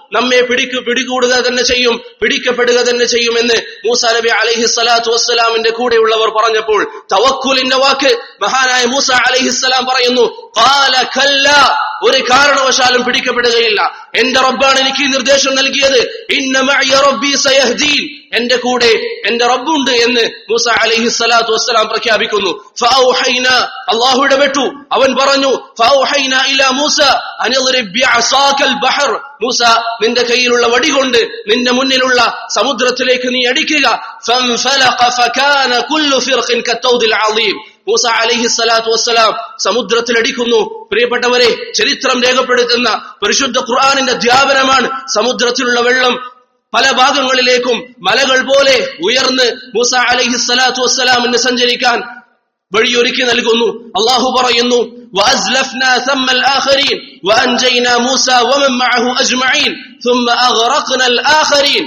നമ്മെ പിടിക്കു പിടികൂടുക തന്നെ ചെയ്യും പിടിക്കപ്പെടുക തന്നെ ചെയ്യുമെന്ന് മൂസ നബി അലൈഹി സ്വലാത്തു വസ്സലാമിന്റെ കൂടെയുള്ളവർ പറഞ്ഞപ്പോൾ തവക്കുലിന്റെ വാക്ക് മഹാനായ മൂസ അലൈഹിസ്സലാം പറയുന്നു "ഖാല കല്ലാ, ഒരു കാരണവശാലും പിടിക്കപ്പെടുകയില്ല എന്റെ റബ്ബാണ് എനിക്ക് ഈ നിർദ്ദേശം നൽകിയത് ഇന്ന മഅയ റബ്ബി സയഹ്ദീൻ എന്റെ കൂടെ എന്റെ റബ്ബുണ്ട് എന്ന് മൂസ അലൈഹി സ്വലാത്തു വസ്സലാം പ്രഖ്യാപിക്കുന്നു ഫഔഹൈന അല്ലാഹു ഇടപെട്ടു അവൻ പറഞ്ഞു ഫഔഹൈന ഇലാ മൂസ അനിദ്രിബ് ബിഅസാകൽ ബഹർ മൂസ നിന്റെ കയ്യിലുള്ള വടി കൊണ്ട് നിന്റെ മുന്നിലുള്ള സമുദ്രത്തിലേക്ക് നീ അടിക്കുക ഫൻഫലഖ ഫകാന കുല്ലു ഫിർഖിൻ കത്തൗദിൽ അളീം മൂസ അലൈഹി സ്വലാത്തു വസ്സലാം സമുദ്രത്തിൽ അടിക്കുന്നു പ്രിയപ്പെട്ടവരെ ചരിത്രം രേഖപ്പെടുത്തുന്ന പരിശുദ്ധ ഖുർആാനിന്റെ അധ്യാപനമാണ് സമുദ്രത്തിലുള്ള വെള്ളം പല ഭാഗങ്ങളിലേക്കും മലകൾ പോലെ ഉയർന്ന് മൂസ അലൈഹി സ്വലാത്തു വസ്സലാമിന് സഞ്ചരിക്കാൻ വഴിയൊരുക്കി നൽകുന്നു അള്ളാഹു പറയുന്നു وأزلفنا ثم الآخرين وأنجينا موسى ومن معه أجمعين ثم أغرقنا الآخرين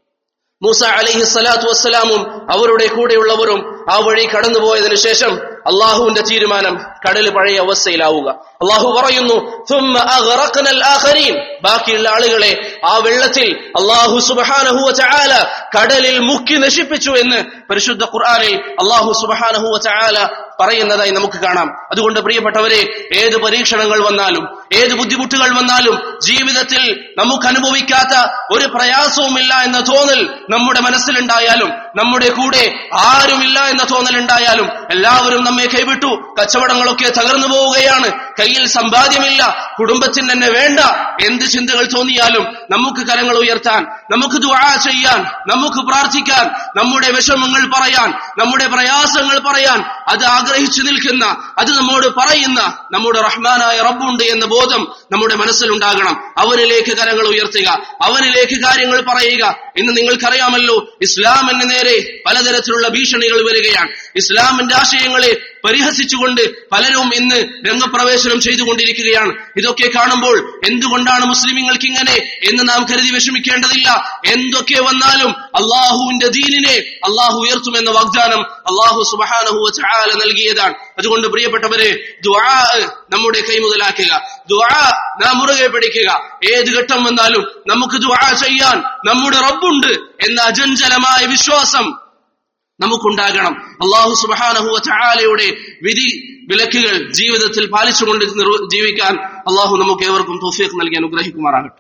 മൂസ അലൈഹി സ്വലാത്തു വസ്സലാമും അവരുടെ കൂടെയുള്ളവരും ആ വഴി കടന്നുപോയതിനു ശേഷം അള്ളാഹുവിന്റെ തീരുമാനം കടൽ പഴയ അവസ്ഥയിലാവുക അള്ളാഹു പറയുന്നു "ثم أغرقنا الآخرين." ബാക്കിയുള്ള ആളുകളെ ആ വെള്ളത്തിൽ അള്ളാഹു സുബഹാനഹുവ ചായാല കടലിൽ മുക്കി നശിപ്പിച്ചു എന്ന് പരിശുദ്ധ ഖുർആനിൽ അള്ളാഹു സുബഹാനഹുവ ചായാല പറയുന്നതായി നമുക്ക് കാണാം അതുകൊണ്ട് പ്രിയപ്പെട്ടവരെ ഏത് പരീക്ഷണങ്ങൾ വന്നാലും ഏത് ബുദ്ധിമുട്ടുകൾ വന്നാലും ജീവിതത്തിൽ നമുക്ക് അനുഭവിക്കാത്ത ഒരു പ്രയാസവുമില്ല എന്ന തോന്നൽ നമ്മുടെ മനസ്സിലുണ്ടായാലും നമ്മുടെ കൂടെ ആരുമില്ല എന്ന തോന്നൽ ഉണ്ടായാലും എല്ലാവരും നമ്മെ കൈവിട്ടു കച്ചവടങ്ങളൊക്കെ തകർന്നു പോവുകയാണ് കയ്യിൽ സമ്പാദ്യമില്ല കുടുംബത്തിന് തന്നെ വേണ്ട എന്ത് ചിന്തകൾ തോന്നിയാലും നമുക്ക് കരങ്ങൾ ഉയർത്താൻ നമുക്ക് ദുആ ചെയ്യാൻ നമുക്ക് പ്രാർത്ഥിക്കാൻ നമ്മുടെ വിഷമങ്ങൾ പറയാൻ നമ്മുടെ പ്രയാസങ്ങൾ പറയാൻ അത് ആഗ്രഹിച്ചു നിൽക്കുന്ന അത് നമ്മോട് പറയുന്ന നമ്മുടെ റഹ്മാനായ റബ്ബുണ്ട് എന്ന ബോധം നമ്മുടെ മനസ്സിലുണ്ടാകണം അവനിലേക്ക് കരങ്ങൾ ഉയർത്തുക അവനിലേക്ക് കാര്യങ്ങൾ പറയുക ഇന്ന് നിങ്ങൾക്കറിയാമല്ലോ ഇസ്ലാമിന് നേരെ പലതരത്തിലുള്ള ഭീഷണികൾ വരികയാണ് ഇസ്ലാമിന്റെ ആശയങ്ങളെ പരിഹസിച്ചുകൊണ്ട് പലരും ഇന്ന് രംഗപ്രവേശനം ചെയ്തുകൊണ്ടിരിക്കുകയാണ് ഇതൊക്കെ കാണുമ്പോൾ എന്തുകൊണ്ടാണ് മുസ്ലിമീങ്ങൾക്ക് ഇങ്ങനെ എന്ന് നാം കരുതി വിഷമിക്കേണ്ടതില്ല എന്തൊക്കെ വന്നാലും അള്ളാഹുവിന്റെ ദീനിനെ അള്ളാഹു ഉയർത്തുമെന്ന വാഗ്ദാനം അള്ളാഹു സുബഹാനഹു ചാല നൽകിയതാണ് അതുകൊണ്ട് പ്രിയപ്പെട്ടവരെ ദുആ നമ്മുടെ കൈമുതലാക്കുക ദുആ നാം മുറുകെ പിടിക്കുക ഏത് ഘട്ടം വന്നാലും നമുക്ക് ദുആ ചെയ്യാൻ നമ്മുടെ റബ്ബുണ്ട് എന്ന അജഞ്ചലമായ വിശ്വാസം നമുക്കുണ്ടാകണം അള്ളാഹു സുബാനഹുവ ചായാലയുടെ വിധി വിലക്കുകൾ ജീവിതത്തിൽ പാലിച്ചുകൊണ്ട് നിർ- ജീവിക്കാൻ അള്ളാഹു നമുക്ക് ഏവർക്കും തോഫിയക്ക് നൽകി അനുഗ്രഹിക്കുമാറാകട്ടെ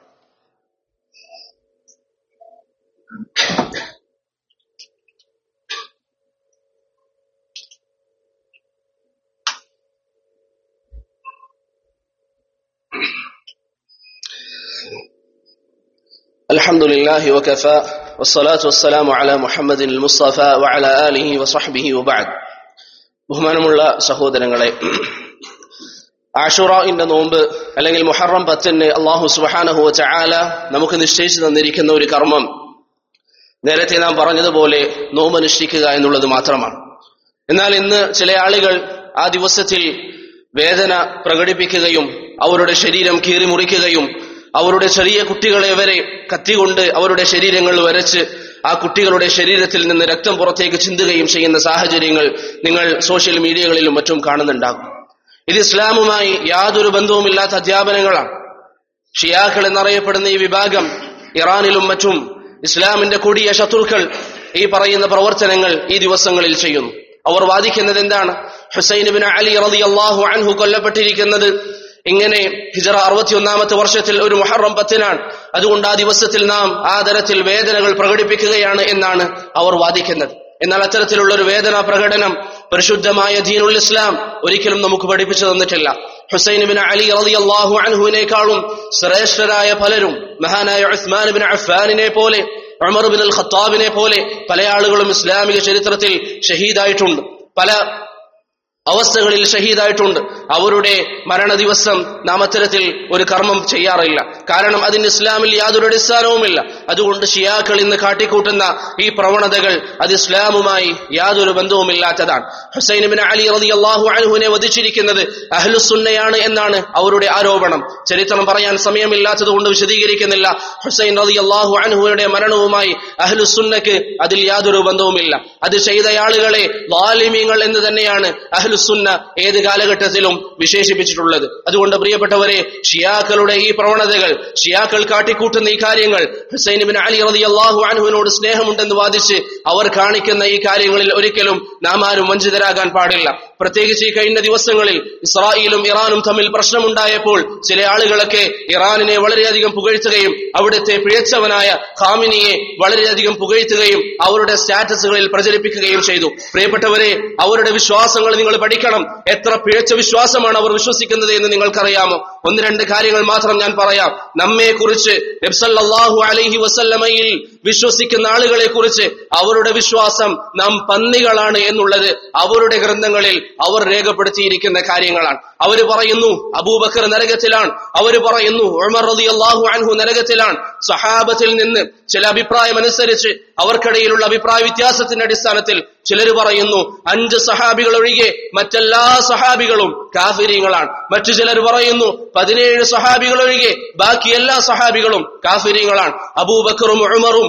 الحمد لله وكفى والصلاة والسلام على محمد المصطفى وعلى آله وصحبه وبعد ബഹുമാനമുള്ള സഹോദരങ്ങളെ ആഷുറാഇന്റെ നോമ്പ് അല്ലെങ്കിൽ മുഹറം പത്തിന് അള്ളാഹു സുബഹാനഹു ചാല നമുക്ക് നിശ്ചയിച്ചു തന്നിരിക്കുന്ന ഒരു കർമ്മം നേരത്തെ നാം പറഞ്ഞതുപോലെ നോമ്പ് അനുഷ്ഠിക്കുക എന്നുള്ളത് മാത്രമാണ് എന്നാൽ ഇന്ന് ചില ആളുകൾ ആ ദിവസത്തിൽ വേദന പ്രകടിപ്പിക്കുകയും അവരുടെ ശരീരം കീറി മുറിക്കുകയും അവരുടെ ചെറിയ കുട്ടികളെ വരെ കത്തികൊണ്ട് അവരുടെ ശരീരങ്ങൾ വരച്ച് ആ കുട്ടികളുടെ ശരീരത്തിൽ നിന്ന് രക്തം പുറത്തേക്ക് ചിന്തുകയും ചെയ്യുന്ന സാഹചര്യങ്ങൾ നിങ്ങൾ സോഷ്യൽ മീഡിയകളിലും മറ്റും കാണുന്നുണ്ടാകും ഇത് ഇസ്ലാമുമായി യാതൊരു ബന്ധവുമില്ലാത്ത അധ്യാപനങ്ങളാണ് ഷിയാക്കൾ എന്നറിയപ്പെടുന്ന ഈ വിഭാഗം ഇറാനിലും മറ്റും ഇസ്ലാമിന്റെ കൊടിയ ശത്രുക്കൾ ഈ പറയുന്ന പ്രവർത്തനങ്ങൾ ഈ ദിവസങ്ങളിൽ ചെയ്യുന്നു അവർ വാദിക്കുന്നത് എന്താണ് ഹുസൈൻ ബിൻ അലി റതി അള്ളാഹു അൻഹു കൊല്ലപ്പെട്ടിരിക്കുന്നത് ഇങ്ങനെ ഹിജറ അറുപത്തിയൊന്നാമത്തെ വർഷത്തിൽ ഒരു മുഹറം പത്തിനാണ് അതുകൊണ്ട് ആ ദിവസത്തിൽ നാം ആ തരത്തിൽ വേദനകൾ പ്രകടിപ്പിക്കുകയാണ് എന്നാണ് അവർ വാദിക്കുന്നത് എന്നാൽ അത്തരത്തിലുള്ള ഒരു വേദന പ്രകടനം പരിശുദ്ധമായ ദീനുൽ ഇസ്ലാം ഒരിക്കലും നമുക്ക് പഠിപ്പിച്ചു തന്നിട്ടില്ല ഹുസൈൻ ബിൻ അലി റളിയല്ലാഹു അൻഹുവിനേക്കാളും ശ്രേഷ്ഠരായ പലരും മഹാനായ ഉസ്മാൻ ബിൻ അഫ്ഫാനിനെ പോലെ ഉമർ ബിൻ അൽ ഖത്താബിനെ പോലെ പല ആളുകളും ഇസ്ലാമിക ചരിത്രത്തിൽ ഷഹീദായിട്ടുണ്ട് പല അവസ്ഥകളിൽ ഷഹീദായിട്ടുണ്ട് അവരുടെ മരണ ദിവസം നാം അത്തരത്തിൽ ഒരു കർമ്മം ചെയ്യാറില്ല കാരണം അതിന് ഇസ്ലാമിൽ യാതൊരു അടിസ്ഥാനവുമില്ല അതുകൊണ്ട് ഷിയാക്കൾ ഇന്ന് കാട്ടിക്കൂട്ടുന്ന ഈ പ്രവണതകൾ അത് ഇസ്ലാമുമായി യാതൊരു ബന്ധവുമില്ലാത്തതാണ് ഹുസൈൻ ബിൻ അലി റതി അള്ളാഹു അൻഹുവിനെ വധിച്ചിരിക്കുന്നത് അഹ്ലുസുന്നയാണ് എന്നാണ് അവരുടെ ആരോപണം ചരിത്രം പറയാൻ സമയമില്ലാത്തത് കൊണ്ട് വിശദീകരിക്കുന്നില്ല ഹുസൈൻ റതി അള്ളാഹു അൻഹുവിന്റെ മരണവുമായി അഹ്ലുസുന്നക്ക് അതിൽ യാതൊരു ബന്ധവുമില്ല അത് ചെയ്ത ആളുകളെ വാലിമീങ്ങൾ എന്ന് തന്നെയാണ് അഹ്ലു സുന്ന ഏത് കാലഘട്ടത്തിലും വിശേഷിപ്പിച്ചിട്ടുള്ളത് അതുകൊണ്ട് പ്രിയപ്പെട്ടവരെ ഷിയാക്കളുടെ ഈ പ്രവണതകൾ ഷിയാക്കൾ കാട്ടിക്കൂട്ടുന്ന ഈ കാര്യങ്ങൾ ഹുസൈൻ ബിൻ അലി റതി അള്ളാഹു അൻഹുവിനോട് സ്നേഹമുണ്ടെന്ന് വാദിച്ച് അവർ കാണിക്കുന്ന ഈ കാര്യങ്ങളിൽ ഒരിക്കലും നാം ആരും വഞ്ചിതരാകാൻ പാടില്ല പ്രത്യേകിച്ച് ഈ കഴിഞ്ഞ ദിവസങ്ങളിൽ ഇസ്രായേലും ഇറാനും തമ്മിൽ പ്രശ്നമുണ്ടായപ്പോൾ ചില ആളുകളൊക്കെ ഇറാനിനെ വളരെയധികം പുകഴ്ത്തുകയും അവിടുത്തെ പിഴച്ചവനായ ഖാമിനിയെ വളരെയധികം പുകഴ്ത്തുകയും അവരുടെ സ്റ്റാറ്റസുകളിൽ പ്രചരിപ്പിക്കുകയും ചെയ്തു പ്രിയപ്പെട്ടവരെ അവരുടെ വിശ്വാസങ്ങൾ നിങ്ങൾ പഠിക്കണം എത്ര പിഴച്ച വിശ്വാസമാണ് അവർ വിശ്വസിക്കുന്നത് എന്ന് നിങ്ങൾക്കറിയാമോ ഒന്ന് രണ്ട് കാര്യങ്ങൾ മാത്രം ഞാൻ പറയാം നമ്മെ കുറിച്ച് നബ്സല്ലാഹു അലൈഹി വസല്ലമയിൽ വിശ്വസിക്കുന്ന ആളുകളെ കുറിച്ച് അവരുടെ വിശ്വാസം നാം പന്നികളാണ് എന്നുള്ളത് അവരുടെ ഗ്രന്ഥങ്ങളിൽ അവർ രേഖപ്പെടുത്തിയിരിക്കുന്ന കാര്യങ്ങളാണ് അവര് പറയുന്നു അബൂബക്കർ നരകത്തിലാണ് അവര് പറയുന്നു ഉമർ റതി അള്ളാഹു അൻഹു നരകത്തിലാണ് സഹാബത്തിൽ നിന്ന് ചില അഭിപ്രായം അനുസരിച്ച് അവർക്കിടയിലുള്ള അഭിപ്രായ വ്യത്യാസത്തിന്റെ അടിസ്ഥാനത്തിൽ ചിലർ പറയുന്നു അഞ്ച് സഹാബികൾ ഒഴികെ മറ്റെല്ലാ സഹാബികളും കാഫിര്യങ്ങളാണ് മറ്റു ചിലർ പറയുന്നു പതിനേഴ് സഹാബികൾ ഒഴികെ ബാക്കി എല്ലാ സഹാബികളും കാഫിര്യങ്ങളാണ് അബൂബക്കറും ഉമറും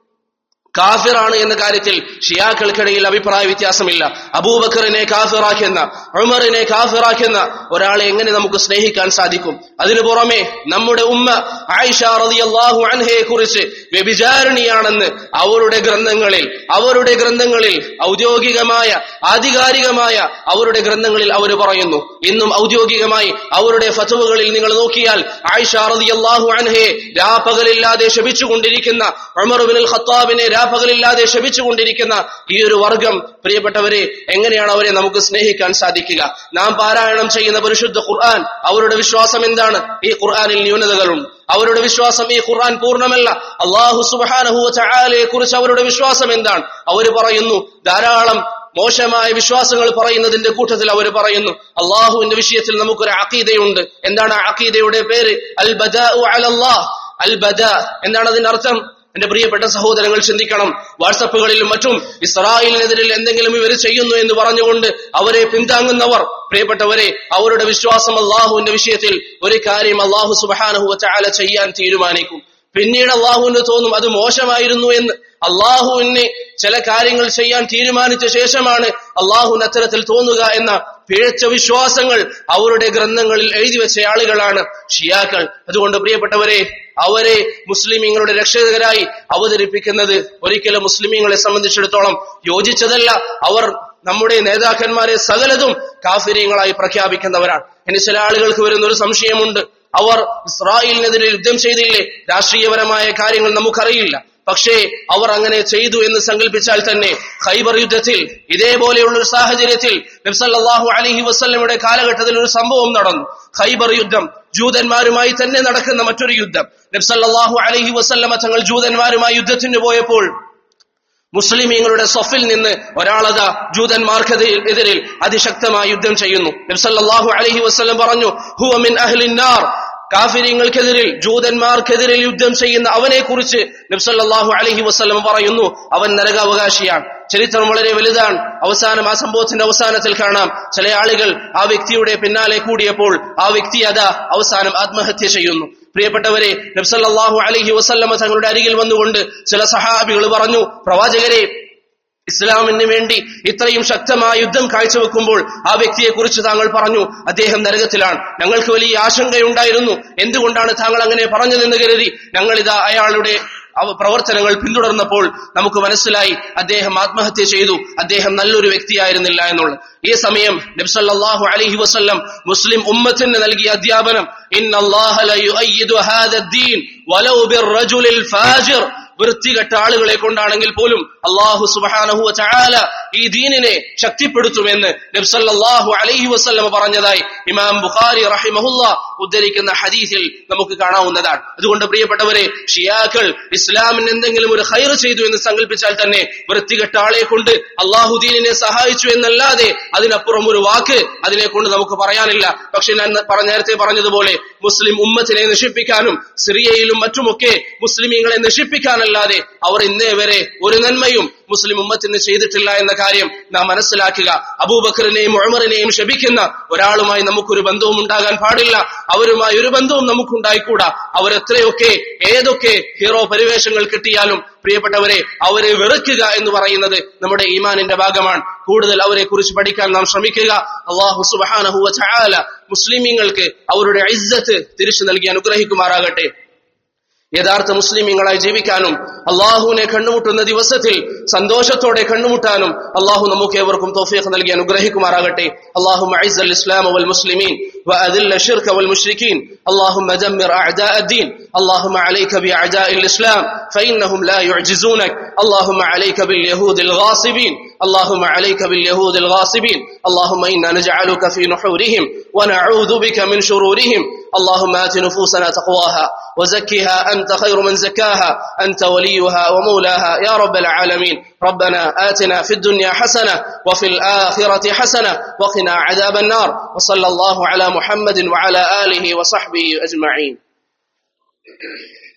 കാഫിറാണ് എന്ന കാര്യത്തിൽ ഷിയാക്കൾക്കിടയിൽ അഭിപ്രായ വ്യത്യാസമില്ല അബൂബക്കറിനെ കാഫിറാക്കുന്ന ഉമറിനെ കാഫിറാക്കുന്ന ഒരാളെ എങ്ങനെ നമുക്ക് സ്നേഹിക്കാൻ സാധിക്കും അതിനു പുറമെ നമ്മുടെ ഉമ്മ ആയിഷ റളിയല്ലാഹു അൻഹയെ കുറിച്ച് വ്യഭിചാരിണിയാണെന്ന് അവരുടെ ഗ്രന്ഥങ്ങളിൽ അവരുടെ ഗ്രന്ഥങ്ങളിൽ ഔദ്യോഗികമായ ആധികാരികമായ അവരുടെ ഗ്രന്ഥങ്ങളിൽ അവർ പറയുന്നു ഇന്നും ഔദ്യോഗികമായി അവരുടെ ഫതുവകളിൽ നിങ്ങൾ നോക്കിയാൽ ആയിഷ റളിയല്ലാഹു അൻഹയെ രാപ്പകലില്ലാതെ ശപിച്ചുകൊണ്ടിരിക്കുന്ന ഉമർ ബിൻ ഖത്താബിനെ രാപ്പകലില്ലാതെ ശപിച്ചുകൊണ്ടിരിക്കുന്ന ഈ ഒരു വർഗം പ്രിയപ്പെട്ടവരെ എങ്ങനെയാണ് അവരെ നമുക്ക് സ്നേഹിക്കാൻ സാധിക്കുക നാം പാരായണം ചെയ്യുന്ന പരിശുദ്ധ ഖുർആൻ അവരുടെ വിശ്വാസം എന്താണ് ഈ ഖുർആനിൽ ന്യൂനതകളുണ്ട് അവരുടെ വിശ്വാസം ഈ ഖുർആൻ പൂർണ്ണമല്ല അള്ളാഹു സുബാനഹു ചായാലയെ കുറിച്ച് അവരുടെ വിശ്വാസം എന്താണ് അവർ പറയുന്നു ധാരാളം മോശമായ വിശ്വാസങ്ങൾ പറയുന്നതിന്റെ കൂട്ടത്തിൽ അവർ പറയുന്നു അള്ളാഹുവിന്റെ വിഷയത്തിൽ നമുക്കൊരു അക്കീതയുണ്ട് എന്താണ് ആ അക്കീതയുടെ പേര് അൽ ബദാ അലല്ലാഹ് അൽ ബദ എന്താണ് അതിന്റെ അർത്ഥം എന്റെ പ്രിയപ്പെട്ട സഹോദരങ്ങൾ ചിന്തിക്കണം വാട്സപ്പുകളിലും മറ്റും ഇസ്രായേലിനെതിരിൽ എന്തെങ്കിലും ഇവർ ചെയ്യുന്നു എന്ന് പറഞ്ഞുകൊണ്ട് അവരെ പിന്താങ്ങുന്നവർ പ്രിയപ്പെട്ടവരെ അവരുടെ വിശ്വാസം അള്ളാഹുവിന്റെ വിഷയത്തിൽ ഒരു കാര്യം അള്ളാഹു സുബാനഹു ചാല ചെയ്യാൻ തീരുമാനിക്കും പിന്നീട് അള്ളാഹുവിന് തോന്നും അത് മോശമായിരുന്നു എന്ന് അള്ളാഹുവിന് ചില കാര്യങ്ങൾ ചെയ്യാൻ തീരുമാനിച്ച ശേഷമാണ് അള്ളാഹുവിന് അത്തരത്തിൽ തോന്നുക എന്ന പിഴച്ച വിശ്വാസങ്ങൾ അവരുടെ ഗ്രന്ഥങ്ങളിൽ എഴുതി വെച്ച ആളുകളാണ് ഷിയാക്കൾ അതുകൊണ്ട് പ്രിയപ്പെട്ടവരെ അവരെ മുസ്ലിമീങ്ങളുടെ രക്ഷകരായി അവതരിപ്പിക്കുന്നത് ഒരിക്കലും മുസ്ലിമീങ്ങളെ സംബന്ധിച്ചിടത്തോളം യോജിച്ചതല്ല അവർ നമ്മുടെ നേതാക്കന്മാരെ സകലതും കാഫിര്യങ്ങളായി പ്രഖ്യാപിക്കുന്നവരാണ് ഇനി ചില ആളുകൾക്ക് വരുന്ന ഒരു സംശയമുണ്ട് അവർ ഇസ്രായേലിനെതിരെ യുദ്ധം ചെയ്തില്ലേ രാഷ്ട്രീയപരമായ കാര്യങ്ങൾ നമുക്കറിയില്ല പക്ഷേ അവർ അങ്ങനെ ചെയ്തു എന്ന് സങ്കല്പിച്ചാൽ തന്നെ ഖൈബർ യുദ്ധത്തിൽ ഇതേപോലെയുള്ള ഒരു സാഹചര്യത്തിൽ നബ്സല്ലാഹു അലഹി വസ്ല്ലമയുടെ കാലഘട്ടത്തിൽ ഒരു സംഭവം നടന്നു ഖൈബർ യുദ്ധം ജൂതന്മാരുമായി തന്നെ നടക്കുന്ന മറ്റൊരു യുദ്ധം നബ്സല്ലാഹു അലഹി വസ്ല്ലമ തങ്ങൾ ജൂതന്മാരുമായി യുദ്ധത്തിന് പോയപ്പോൾ മുസ്ലിമീങ്ങളുടെ സഫിൽ നിന്ന് ഒരാളത ജൂതന്മാർക്കെതിരിൽ അതിശക്തമായി യുദ്ധം ചെയ്യുന്നു നബ്സല്ലാഹു അലഹി വസ്ലം പറഞ്ഞു ഹുവ മിൻ അഹ്ലിന്നാർ കാഫിര്യങ്ങൾക്കെതിരിൽ ജൂതന്മാർക്കെതിരിൽ യുദ്ധം ചെയ്യുന്ന അവനെ കുറിച്ച് നബ്സല്ലാഹു അലഹി വസ്ലം പറയുന്നു അവൻ നരകാവകാശിയാണ് ചരിത്രം വളരെ വലുതാണ് അവസാനം ആ സംഭവത്തിന്റെ അവസാനത്തിൽ കാണാം ചില ആളുകൾ ആ വ്യക്തിയുടെ പിന്നാലെ കൂടിയപ്പോൾ ആ വ്യക്തി അതാ അവസാനം ആത്മഹത്യ ചെയ്യുന്നു പ്രിയപ്പെട്ടവരെ നബ്സല്ലാഹു അലഹി വസല്ലമ തങ്ങളുടെ അരികിൽ വന്നുകൊണ്ട് ചില സഹാബികൾ പറഞ്ഞു പ്രവാചകരെ ഇസ്ലാമിന് വേണ്ടി ഇത്രയും ശക്തമായ യുദ്ധം കാഴ്ചവെക്കുമ്പോൾ ആ വ്യക്തിയെ കുറിച്ച് താങ്കൾ പറഞ്ഞു അദ്ദേഹം നരകത്തിലാണ് ഞങ്ങൾക്ക് വലിയ ആശങ്കയുണ്ടായിരുന്നു എന്തുകൊണ്ടാണ് താങ്കൾ അങ്ങനെ പറഞ്ഞതെന്ന് കരുതി ഞങ്ങളിതാ അയാളുടെ പ്രവർത്തനങ്ങൾ പിന്തുടർന്നപ്പോൾ നമുക്ക് മനസ്സിലായി അദ്ദേഹം ആത്മഹത്യ ചെയ്തു അദ്ദേഹം നല്ലൊരു വ്യക്തിയായിരുന്നില്ല എന്നുള്ളത് ഈ സമയം നബ്സല്ലാഹു അലഹി വസ്ല്ലം മുസ്ലിം ഉമ്മത്തിന് നൽകിയ അധ്യാപനം ഇൻ വൃത്തികെട്ട ആളുകളെ കൊണ്ടാണെങ്കിൽ പോലും അള്ളാഹു സുബാനഹു ചാല ഈ ദീനിനെ ശക്തിപ്പെടുത്തുമെന്ന് നബ്സല്ലാഹു അലൈഹി വസ്ല്ലം പറഞ്ഞതായി ഇമാം ബുഖാരി റഹിമഹുല്ല ഉദ്ധരിക്കുന്ന ഹദീസിൽ നമുക്ക് കാണാവുന്നതാണ് അതുകൊണ്ട് പ്രിയപ്പെട്ടവരെ ഷിയാക്കൾ ഇസ്ലാമിന് എന്തെങ്കിലും ഒരു ഹൈർ ചെയ്തു എന്ന് സങ്കല്പിച്ചാൽ തന്നെ വൃത്തികെട്ട ആളെ കൊണ്ട് അള്ളാഹു ദീനിനെ സഹായിച്ചു എന്നല്ലാതെ അതിനപ്പുറം ഒരു വാക്ക് അതിനെ കൊണ്ട് നമുക്ക് പറയാനില്ല പക്ഷെ ഞാൻ പറഞ്ഞ നേരത്തെ പറഞ്ഞതുപോലെ മുസ്ലിം ഉമ്മത്തിനെ നശിപ്പിക്കാനും സിറിയയിലും മറ്റുമൊക്കെ മുസ്ലിമീങ്ങളെ നശിപ്പിക്കാനല്ലാതെ അവർ ഇന്നേ വരെ ഒരു നന്മയും മുസ്ലിം ഉമ്മത്തിന് ചെയ്തിട്ടില്ല എന്ന കാര്യം നാം മനസ്സിലാക്കുക അബൂബക്കറിനെയും ഉമറിനെയും ശപിക്കുന്ന ഒരാളുമായി നമുക്കൊരു ബന്ധവും ഉണ്ടാകാൻ പാടില്ല അവരുമായി ഒരു ബന്ധവും നമുക്കുണ്ടായിക്കൂടാ അവരെത്രയൊക്കെ ഏതൊക്കെ ഹീറോ പരിവേഷങ്ങൾ കിട്ടിയാലും പ്രിയപ്പെട്ടവരെ അവരെ വെറുക്കുക എന്ന് പറയുന്നത് നമ്മുടെ ഈമാനിന്റെ ഭാഗമാണ് കൂടുതൽ അവരെ കുറിച്ച് പഠിക്കാൻ നാം ശ്രമിക്കുക അള്ളാഹു സുബാനഹുവ ചായാല മുസ്ലിമീങ്ങൾക്ക് അവരുടെ ഇസ്സത്ത് തിരിച്ചു നൽകി അനുഗ്രഹിക്കുമാറാകട്ടെ യഥാർത്ഥ മുസ്ലിമീങ്ങളായി ജീവിക്കാനും അള്ളാഹുവിനെ കണ്ടുമുട്ടുന്ന ദിവസത്തിൽ സന്തോഷത്തോടെ കണ്ടുമുട്ടാനും അള്ളാഹു നമുക്ക് ഏവർക്കും തോഫീഖ് നൽകി അനുഗ്രഹിക്കുമാറാകട്ടെ അള്ളാഹു الإسلام والمسلمين وأذل الشرك والمشركين اللهم دمر أعداء الدين اللهم عليك بأعداء الإسلام فإنهم لا يعجزونك اللهم عليك باليهود الغاصبين اللهم عليك باليهود الغاصبين اللهم إنا نجعلك في نحورهم ونعوذ بك من شرورهم اللهم آت نفوسنا تقواها وزكها أنت خير من زكاها أنت وليها ومولاها يا رب العالمين ربنا آتنا في الدنيا حسنة وفي الآخرة حسنة وقنا عذاب النار وصلى الله على محمد وعلى آله وصحبه أجمعين